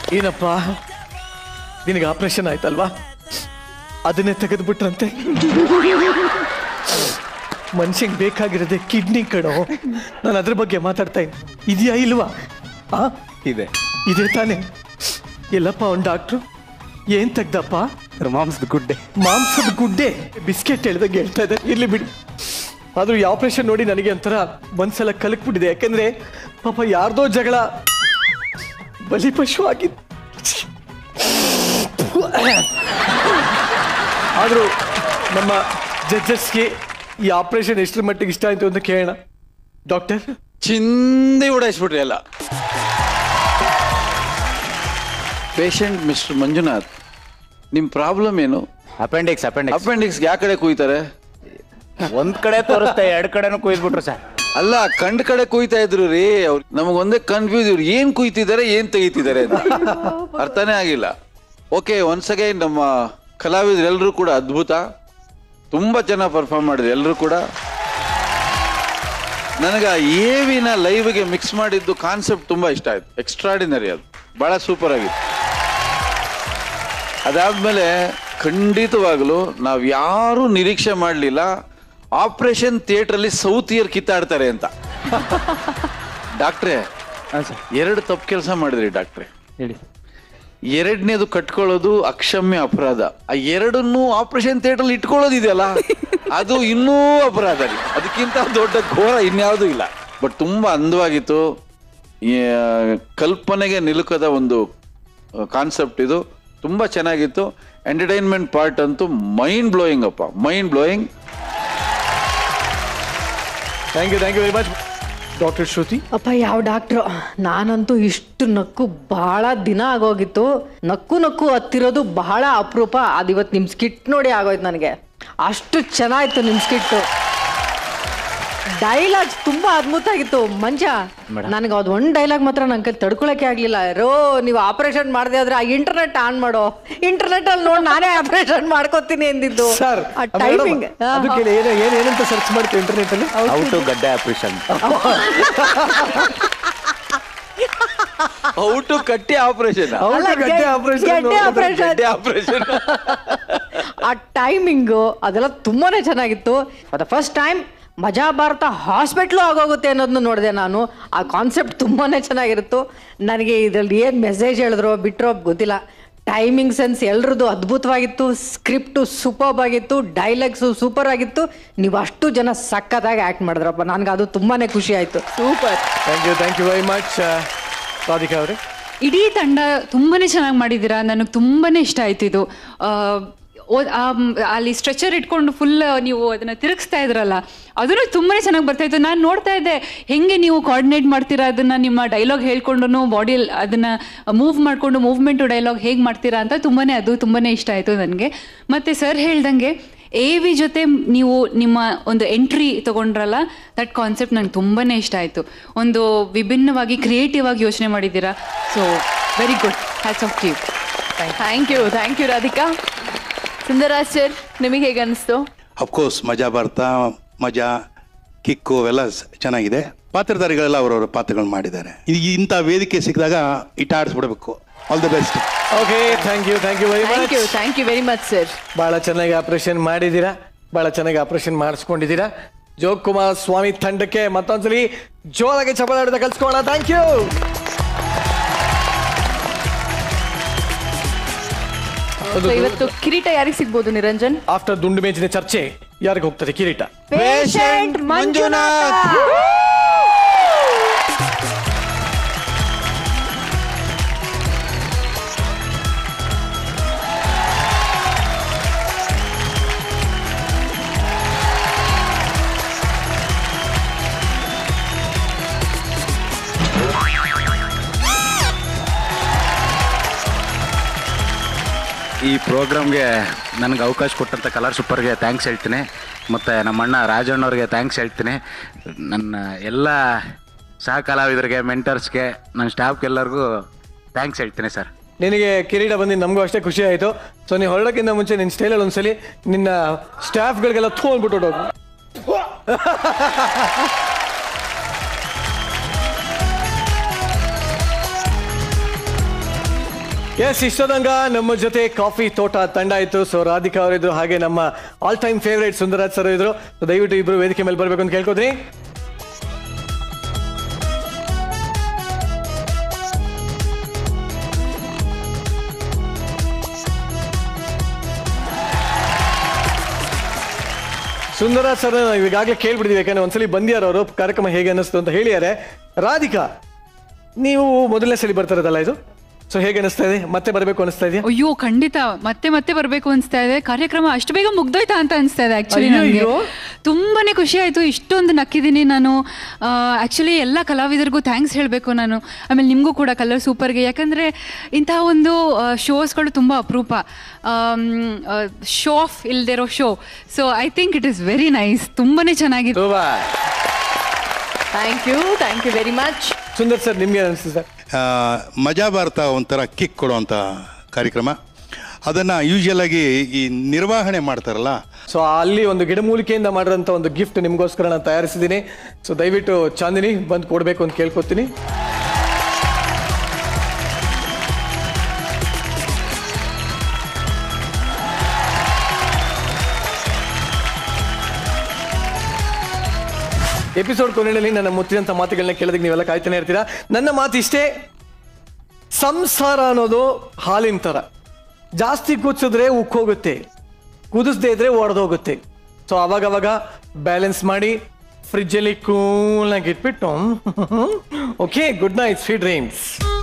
ಏನಪ್ಪ ನಿನಗೆ ಆಪರೇಷನ್ ಆಯ್ತಲ್ವಾ ಅದನ್ನೇ ತೆಗೆದ್ಬಿಟ್ರಂತೆ ಮನುಷ್ಯಂಗೆ ಬೇಕಾಗಿರೋದೆ ಕಿಡ್ನಿ ಕಣೋ ನಾನು ಅದ್ರ ಬಗ್ಗೆ ಮಾತಾಡ್ತಾ ಇದ್ದೀನಿ ಇದೆಯಾ ಇಲ್ವಾ ಆ ಇದೆ ಇದೆ ತಾನೇ ಎಲ್ಲಪ್ಪ ಅವ್ನು ಡಾಕ್ಟ್ರು ಏನ್ ತೆಗ್ದಪ್ಪ ಮಾಂಸದ ಗುಡ್ಡೆ ಮಾಂಸದ ಗುಡ್ಡೆ ಬಿಸ್ಕೆಟ್ ಹೇಳ್ದಂಗೆ ಹೇಳ್ತಾ ಇದ್ದಾರೆ ಇರ್ಲಿ ಬಿಡಿ ಆದ್ರೂ ಈ ಆಪರೇಷನ್ ನೋಡಿ ನನಗೆ ಒಂಥರ ಒಂದ್ಸಲ ಕಲಕ್ಬಿಟ್ಟಿದೆ ಯಾಕಂದ್ರೆ ಪಾಪ ಯಾರ್ದೋ ಜಗಳ ಬಲಿಪಶು ಆಗಿದ್ದು ಆದ್ರೂ ನಮ್ಮ ಜಡ್ಜಸ್ಗೆ ಈ ಆಪರೇಷನ್ ಎಷ್ಟರ ಮಟ್ಟಿಗೆ ಇಷ್ಟ ಆಯ್ತು ಅಂತ ಕೇಳೋಣ ಡಾಕ್ಟರ್ ಚಿಂದಿ ಉಡಾಯಿಸ್ಬಿಟ್ರಿ ಎಲ್ಲ ಪೇಷಂಟ್ ಮಿಸ್ಟರ್ ಮಂಜುನಾಥ್ ನಿಮ್ ಪ್ರಾಬ್ಲಮ್ ಏನು ಅಪೆಂಡಿಕ್ಸ್ ಅಪೆಂಡಿಕ್ಸ್ ಅಪೆಂಡಿಕ್ಸ್ ಯಾವ ಕಡೆ ಕುಯ್ತಾರೆ ಒಂದ್ ಕಡೆ ತೋರಿಸ್ತೆ ಎರಡ್ ಕಡೆನೂ ಕುಯ್ದ್ಬಿಟ್ರು ಸರ್ ಅಲ್ಲ ಕಂಡ್ ಕಡೆ ಕುಯ್ತಾ ಇದ್ರು ರೀ ಅವ್ರು ನಮಗ್ ಒಂದೇ ಕನ್ಫ್ಯೂಸ್ ಇವ್ರು ಏನ್ ಕುಯ್ತಿದ್ದಾರೆ ಏನ್ ತೆಗಿತಿದ್ದಾರೆ ಅಂತ ಅರ್ಥನೇ ಆಗಿಲ್ಲ ಓಕೆ ಒನ್ಸ್ ಅಗೈನ್ ನಮ್ಮ ಕಲಾವಿದ್ರು ಎಲ್ಲರೂ ಕೂಡ ಅದ್ಭುತ ತುಂಬಾ ಚೆನ್ನಾಗಿ ಪರ್ಫಾರ್ಮ್ ಮಾಡಿದ್ರು ಎಲ್ಲರೂ ಕೂಡ ನನಗೆ ಏವಿನ ಲೈವ್ಗೆ ಮಿಕ್ಸ್ ಮಾಡಿದ್ದು ಕಾನ್ಸೆಪ್ಟ್ ತುಂಬಾ ಇಷ್ಟ ಆಯ್ತು ಎಕ್ಸ್ಟ್ರಾಡಿನರಿ ಅದು ಬಹಳ ಸೂಪರ್ ಆಗಿತ್ತು ಅದಾದ್ಮೇಲೆ ಖಂಡಿತವಾಗ್ಲೂ ನಾವು ಯಾರೂ ನಿರೀಕ್ಷೆ ಮಾಡಲಿಲ್ಲ ಆಪರೇಷನ್ ಥಿಯೇಟ್ರಲ್ಲಿ ಸೌತ್ ಇಯರ್ ಕಿತ್ತಾಡ್ತಾರೆ ಅಂತ ಡಾಕ್ಟ್ರೇ ಎರಡು ತಪ್ಪು ಕೆಲಸ ಮಾಡಿದ್ರಿ ಡಾಕ್ಟ್ರೆ ಹೇಳಿ ಎರಡನೇದು ಕಟ್ಕೊಳ್ಳೋದು ಅಕ್ಷಮ್ಯ ಅಪರಾಧ ಆ ಎರಡನ್ನೂ ಆಪರೇಷನ್ ಥಿಯೇಟರ್ ಇಟ್ಕೊಳ್ಳೋದಿದೆಯಲ್ಲ ಅದು ಇನ್ನೂ ಅಪರಾಧ ರೀ ಅದಕ್ಕಿಂತ ದೊಡ್ಡ ಘೋರ ಇನ್ಯಾವುದೂ ಇಲ್ಲ ಬಟ್ ತುಂಬಾ ಅಂದವಾಗಿತ್ತು ಈ, ಆ, ಕಲ್ಪನೆಗೆ ನಿಲುಕದ ಒಂದು ಕಾನ್ಸೆಪ್ಟ್ ಇದು ತುಂಬಾ ಚೆನ್ನಾಗಿತ್ತು ಎಂಟರ್ಟೈನ್ಮೆಂಟ್ ಪಾರ್ಟ್ ಅಂತೂ ಮೈಂಡ್ ಬ್ಲೋಯಿಂಗ್ ಅಪ್ಪ mind blowing thank you thank you very much doctor Shruti ಅಪ್ಪ ಯಾವ ಡಾಕ್ಟ್ರು ನಾನಂತೂ ಇಷ್ಟು ನಕ್ಕು ಬಹಳ ದಿನ ಆಗೋಗಿತ್ತು ನಕ್ಕು ನಕ್ಕು ಹತ್ತಿರೋದು ಬಹಳ ಅಪರೂಪ ಅದಿವತ್ತು ನಿಮ್ಮ ಸ್ಕಿಟ್ ನೋಡಿ ಆಗೋಯ್ತು ನನಗೆ ಅಷ್ಟು ಚೆನ್ನಾಗಿತ್ತು ನಿಮ್ಮ ಸ್ಕಿಟ್ಟು ಡೈಲಾಗ್ಸ್ ತುಂಬಾ ಅದ್ಭುತ ಆಗಿತ್ತು ಮಂಜ ನನಗೆ ಅದು ಒಂದು ಡೈಲಾಗ್ ಮಾತ್ರ ನನ್ನ ಕೈ ತಡ್ಕೊಳಕ್ಕೆ ಆಗ್ಲಿಲ್ಲ ರೋ ನೀವು ಆಪರೇಷನ್ ಮಾಡದೆ ಆದ್ರೆ ಆ ಇಂಟರ್ನೆಟ್ ಆನ್ ಮಾಡೋ ಇಂಟರ್ನೆಟ್ ಅಲ್ಲಿ ನೋಡಿ ನಾನೇ ಆಪರೇಷನ್ ಮಾಡ್ಕೋತೀನಿ ಎಂದಿದ್ದು ಸರ್ ಆ ಟೈಮಿಂಗ್ ಅದಕ್ಕೆ ಏನು ಏನು ಏನಂತ ಸರ್ಚ್ ಮಾಡ್ತೀವಿ ಇಂಟರ್ನೆಟ್ ಅಲ್ಲಿ ಔಟು ಗಡ್ಡೆ ಆಪರೇಷನ್ ಔಟು ಕಟ್ಟಿ ಆಪರೇಷನ್ ಅಲ್ಲ, ಗಡ್ಡೆ operation ಗಡ್ಡೆ ನೋಡಿದ್ರೆ operation. ಗಡ್ಡೆ ಆಪರೇಷನ್ ಆ ಟೈಮಿಂಗು ಅದೆಲ್ಲ ತುಂಬಾನೇ ಚೆನ್ನಾಗಿತ್ತು ಫಾರ್ ದ ಫಸ್ಟ್ ಟೈಮ್ ಮಜಾ ಭಾರತ ಹಾಸ್ಪಿಟ್ಲು ಆಗೋಗುತ್ತೆ ಅನ್ನೋದನ್ನ ನೋಡಿದೆ ನಾನು ಆ ಕಾನ್ಸೆಪ್ಟ್ ತುಂಬಾನೇ ಚೆನ್ನಾಗಿರುತ್ತು ನನಗೆ ಇದರಲ್ಲಿ ಏನು ಮೆಸೇಜ್ ಹೇಳಿದ್ರೋ ಬಿಟ್ರೋ ಗೊತ್ತಿಲ್ಲ ಟೈಮಿಂಗ್ ಸೆನ್ಸ್ ಎಲ್ರದ್ದು ಅದ್ಭುತವಾಗಿತ್ತು ಸ್ಕ್ರಿಪ್ಟು ಸೂಪರ್ಬ್ ಆಗಿತ್ತು ಡೈಲಾಗ್ಸು ಸೂಪರ್ ಆಗಿತ್ತು ನೀವು ಅಷ್ಟು ಜನ ಸಖತ್ತಾಗಿ ಆ್ಯಕ್ಟ್ ಮಾಡಿದ್ರಪ್ಪ ನನಗೆ ಅದು ತುಂಬಾನೇ ಖುಷಿ ಆಯಿತು super thank you thank you very much Radhika ಅವರೇ ಇಡೀ ತಂಡ ತುಂಬಾನೇ ಚೆನ್ನಾಗಿ ಮಾಡಿದ್ದೀರಾ ನನಗೆ ತುಂಬಾನೇ ಇಷ್ಟ ಆಯ್ತು ಇದು ಆ, ಓ- ಆ, ಮ್, ಅಲ್ಲಿ ಸ್ಟ್ರೆಚರ್ ಇಟ್ಕೊಂಡು ಫುಲ್ ನೀವು ಅದನ್ನ ತಿರುಗಿಸ್ತಾ ಇದ್ರಲ್ಲ ಅದನ್ನು ತುಂಬಾನೇ ಚೆನ್ನಾಗಿ ಬರ್ತಾ ಇತ್ತು ನಾನು ನೋಡ್ತಾ ಇದ್ದೆ ಹೆಂಗೆ ನೀವು ಕೋಆರ್ಡಿನೇಟ್ ಮಾಡ್ತೀರಾ ಅದನ್ನ ನಿಮ್ಮ ಡೈಲಾಗ್ ಹೇಳ್ಕೊಂಡು ಬಾಡಿ ಅದನ್ನ ಮೂವ್ ಮಾಡ್ಕೊಂಡು ಮೂವ್ಮೆಂಟು ಡೈಲಾಗ್ ಹೇಗೆ ಮಾಡ್ತೀರಾ ಅಂತ ತುಂಬಾನೇ ಅದು ತುಂಬಾನೇ ಇಷ್ಟ ಆಯ್ತು ನನಗೆ ಮತ್ತೆ ಸರ್ ಹೇಳ್ದಂಗೆ ಎ ವಿ ಜೊತೆ ನೀವು ನಿಮ್ಮ ಒಂದು ಎಂಟ್ರಿ ತಗೊಂಡ್ರಲ್ಲ ದಟ್ ಕಾನ್ಸೆಪ್ಟ್ ನಂಗೆ ತುಂಬಾನೇ ಇಷ್ಟ ಆಯಿತು ಒಂದು ವಿಭಿನ್ನವಾಗಿ ಕ್ರಿಯೇಟಿವ್ ಆಗಿ ಯೋಚನೆ ಮಾಡಿದ್ದೀರಾ so very good hats off you thank you thank you Radhika Sundaraj sir ನಿಮಗೆ ಹೇಗೆ ಅನಿಸ್ತು ಅಫ್ಕೋರ್ಸ್ ಮಜಾ ಭಾರತ ಮಜಾ ಕಿಕ್ಕು ಅವೆಲ್ಲ ಸ್- ಚೆನ್ನಾಗಿದೆ ಪಾತ್ರಧಾರಿಗಳೆಲ್ಲ ಅವರವರ ಪಾತ್ರಗಳು ಮಾಡಿದ್ದಾರೆ ಇದು ಇಂಥ ವೇದಿಕೆ ಸಿಕ್ಕಿದಾಗ ಇಟ್ಟ ಆಡಿಸ್ಬಿಡ್ಬೇಕು all the best okay thank you thank you very thank much you thank you very much sir ಬಹಳ ಚೆನ್ನಾಗಿ ಆಪರೇಷನ್ ಮಾಡಿದ್ದೀರಾ ಬಹಳ ಚೆನ್ನಾಗಿ ಆಪರೇಷನ್ ಮಾಡಿಸ್ಕೊಂಡಿದ್ದೀರಾ ಜೋಗ್ ಕುಮಾರ್ ಸ್ವಾಮಿ ತಂಡಕ್ಕೆ ಮತ್ತೊಂದ್ಸಲಿ ಜೋರಾಗಿ ಚಪಲಾಡಿದ ಕಲ್ಸ್ಕೊಳ್ಳೋಣ ಥ್ಯಾಂಕ್ ಯು ಸೊ ಇವತ್ತು ಕಿರೀಟ ಯಾರಿಗೆ ಸಿಗ್ಬೋದು ನಿರಂಜನ್ ಆಫ್ಟರ್ ದುಂಡು ಮೇಜಿನ ಚರ್ಚೆ ಯಾರಿಗೆ ಹೋಗ್ತದೆ ಕಿರೀಟ ಪೇಷಂಟ್ ಮಂಜುನಾಥ್ ಈ ಪ್ರೋಗ್ರಾಮ್ಗೆ ನನಗೆ ಅವಕಾಶ ಕೊಟ್ಟಂಥ ಕಲರ್ ಸೂಪರ್ಗೆ ಥ್ಯಾಂಕ್ಸ್ ಹೇಳ್ತೀನಿ ಮತ್ತು ನಮ್ಮ ಅಣ್ಣ ರಾಜಣ್ಣವ್ರಿಗೆ ಥ್ಯಾಂಕ್ಸ್ ಹೇಳ್ತೀನಿ ನನ್ನ ಎಲ್ಲ ಸಹ ಕಲಾವಿದರಿಗೆ ಮೆಂಟರ್ಸ್ಗೆ ನನ್ನ ಸ್ಟಾಫ್ಗೆಲ್ಲರಿಗೂ ಥ್ಯಾಂಕ್ಸ್ ಹೇಳ್ತೀನಿ ಸರ್ ನಿನಗೆ ಕಿರೀಟ ಬಂದು ನಮಗೂ ಅಷ್ಟೇ ಖುಷಿ ಆಯಿತು ಸೊ ನೀವು ಹೊರಡಕ್ಕಿಂತ ಮುಂಚೆ ನಿನ್ನ ಸ್ಟೈಲಲ್ಲಿ ಒಂದ್ಸಲಿ ನಿನ್ನ ಸ್ಟಾಫ್ಗಳಿಗೆಲ್ಲ ಥೂ ಅಂದ್ಬಿಟ್ಟು ಹೊರ್ಟೋಗು. ಎಸ್ ಇಷ್ಟೋದಂಗ ನಮ್ಮ ಜೊತೆ ಕಾಫಿ ತೋಟ ತಂಡ ಇತ್ತು ಸೊ ರಾಧಿಕಾ ಅವರಿದ್ರು ಹಾಗೆ ನಮ್ಮ all time favourite Sundaraj sir ಇದ್ರು So ದಯವಿಟ್ಟು ಇಬ್ರು ವೇದಿಕೆ ಮೇಲೆ ಬರಬೇಕು ಅಂತ ಕೇಳ್ಕೊತೀನಿ ಸುಂದರಾಜ್ ಸರ್ ನಾವು ಈಗಾಗಲೇ ಕೇಳ್ಬಿಟ್ಟಿದ್ವಿ ಯಾಕಂದ್ರೆ ಒಂದ್ಸಲಿ ಬಂದಿಯಾರ ಅವರು ಕಾರ್ಯಕ್ರಮ ಹೇಗೆ ಅನ್ನಿಸ್ತು ಅಂತ ಹೇಳಿದ್ದಾರೆ ರಾಧಿಕಾ ನೀವು ಮೊದಲನೇ ಸಲ ಬರ್ತಾರದಲ್ಲ ಇದು ಸೊ ಹೇಗೆ ಅನಿಸ್ತಾ ಇದೆ ಮತ್ತೆ ಬರಬೇಕು ಅನಿಸ್ತಾ ಇದೆಯಾ ಅಯ್ಯೋ ಖಂಡಿತ ಮತ್ತೆ ಮತ್ತೆ ಬರಬೇಕು ಅನಿಸ್ತಾ ಇದೆ ಕಾರ್ಯಕ್ರಮ ಅಷ್ಟು ಬೇಗ ಮುಗ್ದೋಯ್ತಾ ಅಂತ ಅನಿಸ್ತಾ ಇದೆ ಆಕ್ಚುಲಿ ನನಗೆ ಅಯ್ಯಯ್ಯೋ. ತುಂಬಾನೇ ಖುಷಿ ಆಯ್ತು ಇಷ್ಟೊಂದು ನಕ್ಕಿದ್ದೀನಿ ನಾನು ಆಕ್ಚುಲಿ ಎಲ್ಲ ಕಲಾವಿದರಿಗೂ ಥ್ಯಾಂಕ್ಸ್ ಹೇಳಬೇಕು ನಾನು ಆಮೇಲೆ ನಿಮಗೂ ಕೂಡ ಕಲರ್ ಸೂಪರ್ಗೆ ಯಾಕಂದ್ರೆ ಇಂತಹ ಒಂದು ಶೋಸ್ಗಳು ತುಂಬ ಅಪರೂಪ ಶೋ ಆಫ್ ಇಲ್ದಿರೋ show so I think it is very nice ತುಂಬಾನೇ ಚೆನ್ನಾಗಿದೆ thank you thank you very much Sundar sir ನಿಮ್ಗೆ ಅನಿಸ್ತು ಸರ್ ಆ, ಮಜಾ ಭಾರತ ಒಂಥರ ಕಿಕ್ ಕೊಡುವಂಥ ಕಾರ್ಯಕ್ರಮ ಅದನ್ನು ಯೂಶಲ್ ಆಗಿ ಈ ನಿರ್ವಹಣೆ ಮಾಡ್ತಾರಲ್ಲ ಸೊ ಅಲ್ಲಿ ಒಂದು ಗಿಡಮೂಲಿಕೆಯಿಂದ ಮಾಡಿರೋಂಥ ಒಂದು ಗಿಫ್ಟ್ ನಿಮಗೋಸ್ಕರ ನಾನು ತಯಾರಿಸಿದ್ದೀನಿ ಸೊ ದಯವಿಟ್ಟು ಚಾಂದಿನಿ ಬಂದು ಕೊಡಬೇಕು ಅಂತ ಕೇಳ್ಕೊತೀನಿ ಎಪಿಸೋಡ್ ಕೊನೆಯಲ್ಲಿ ನನ್ನ ಮುತ್ತಿನಂಥ ಮಾತುಗಳನ್ನ ಕೇಳೋದಕ್ಕೆ ನೀವೆಲ್ಲ ಕಾಯ್ತಾನೆ ಇರ್ತೀರಾ ನನ್ನ ಮಾತು ಇಷ್ಟೇ ಸಂಸಾರ ಅನ್ನೋದು ಹಾಲಿನ ಥರ ಜಾಸ್ತಿ ಕುದಿಸಿದ್ರೆ ಉಕ್ಕೋಗುತ್ತೆ ಕುದಿಸ್ದೇ ಇದ್ರೆ ಒಡೆದೋಗುತ್ತೆ ಸೊ ಅವಾಗ ಅವಾಗ ಬ್ಯಾಲೆನ್ಸ್ ಮಾಡಿ ಫ್ರಿಜ್ಜಲ್ಲಿ ಕೂಲಾಗಿ ಇಟ್ಬಿಟ್ಟು okay good night sweet dreams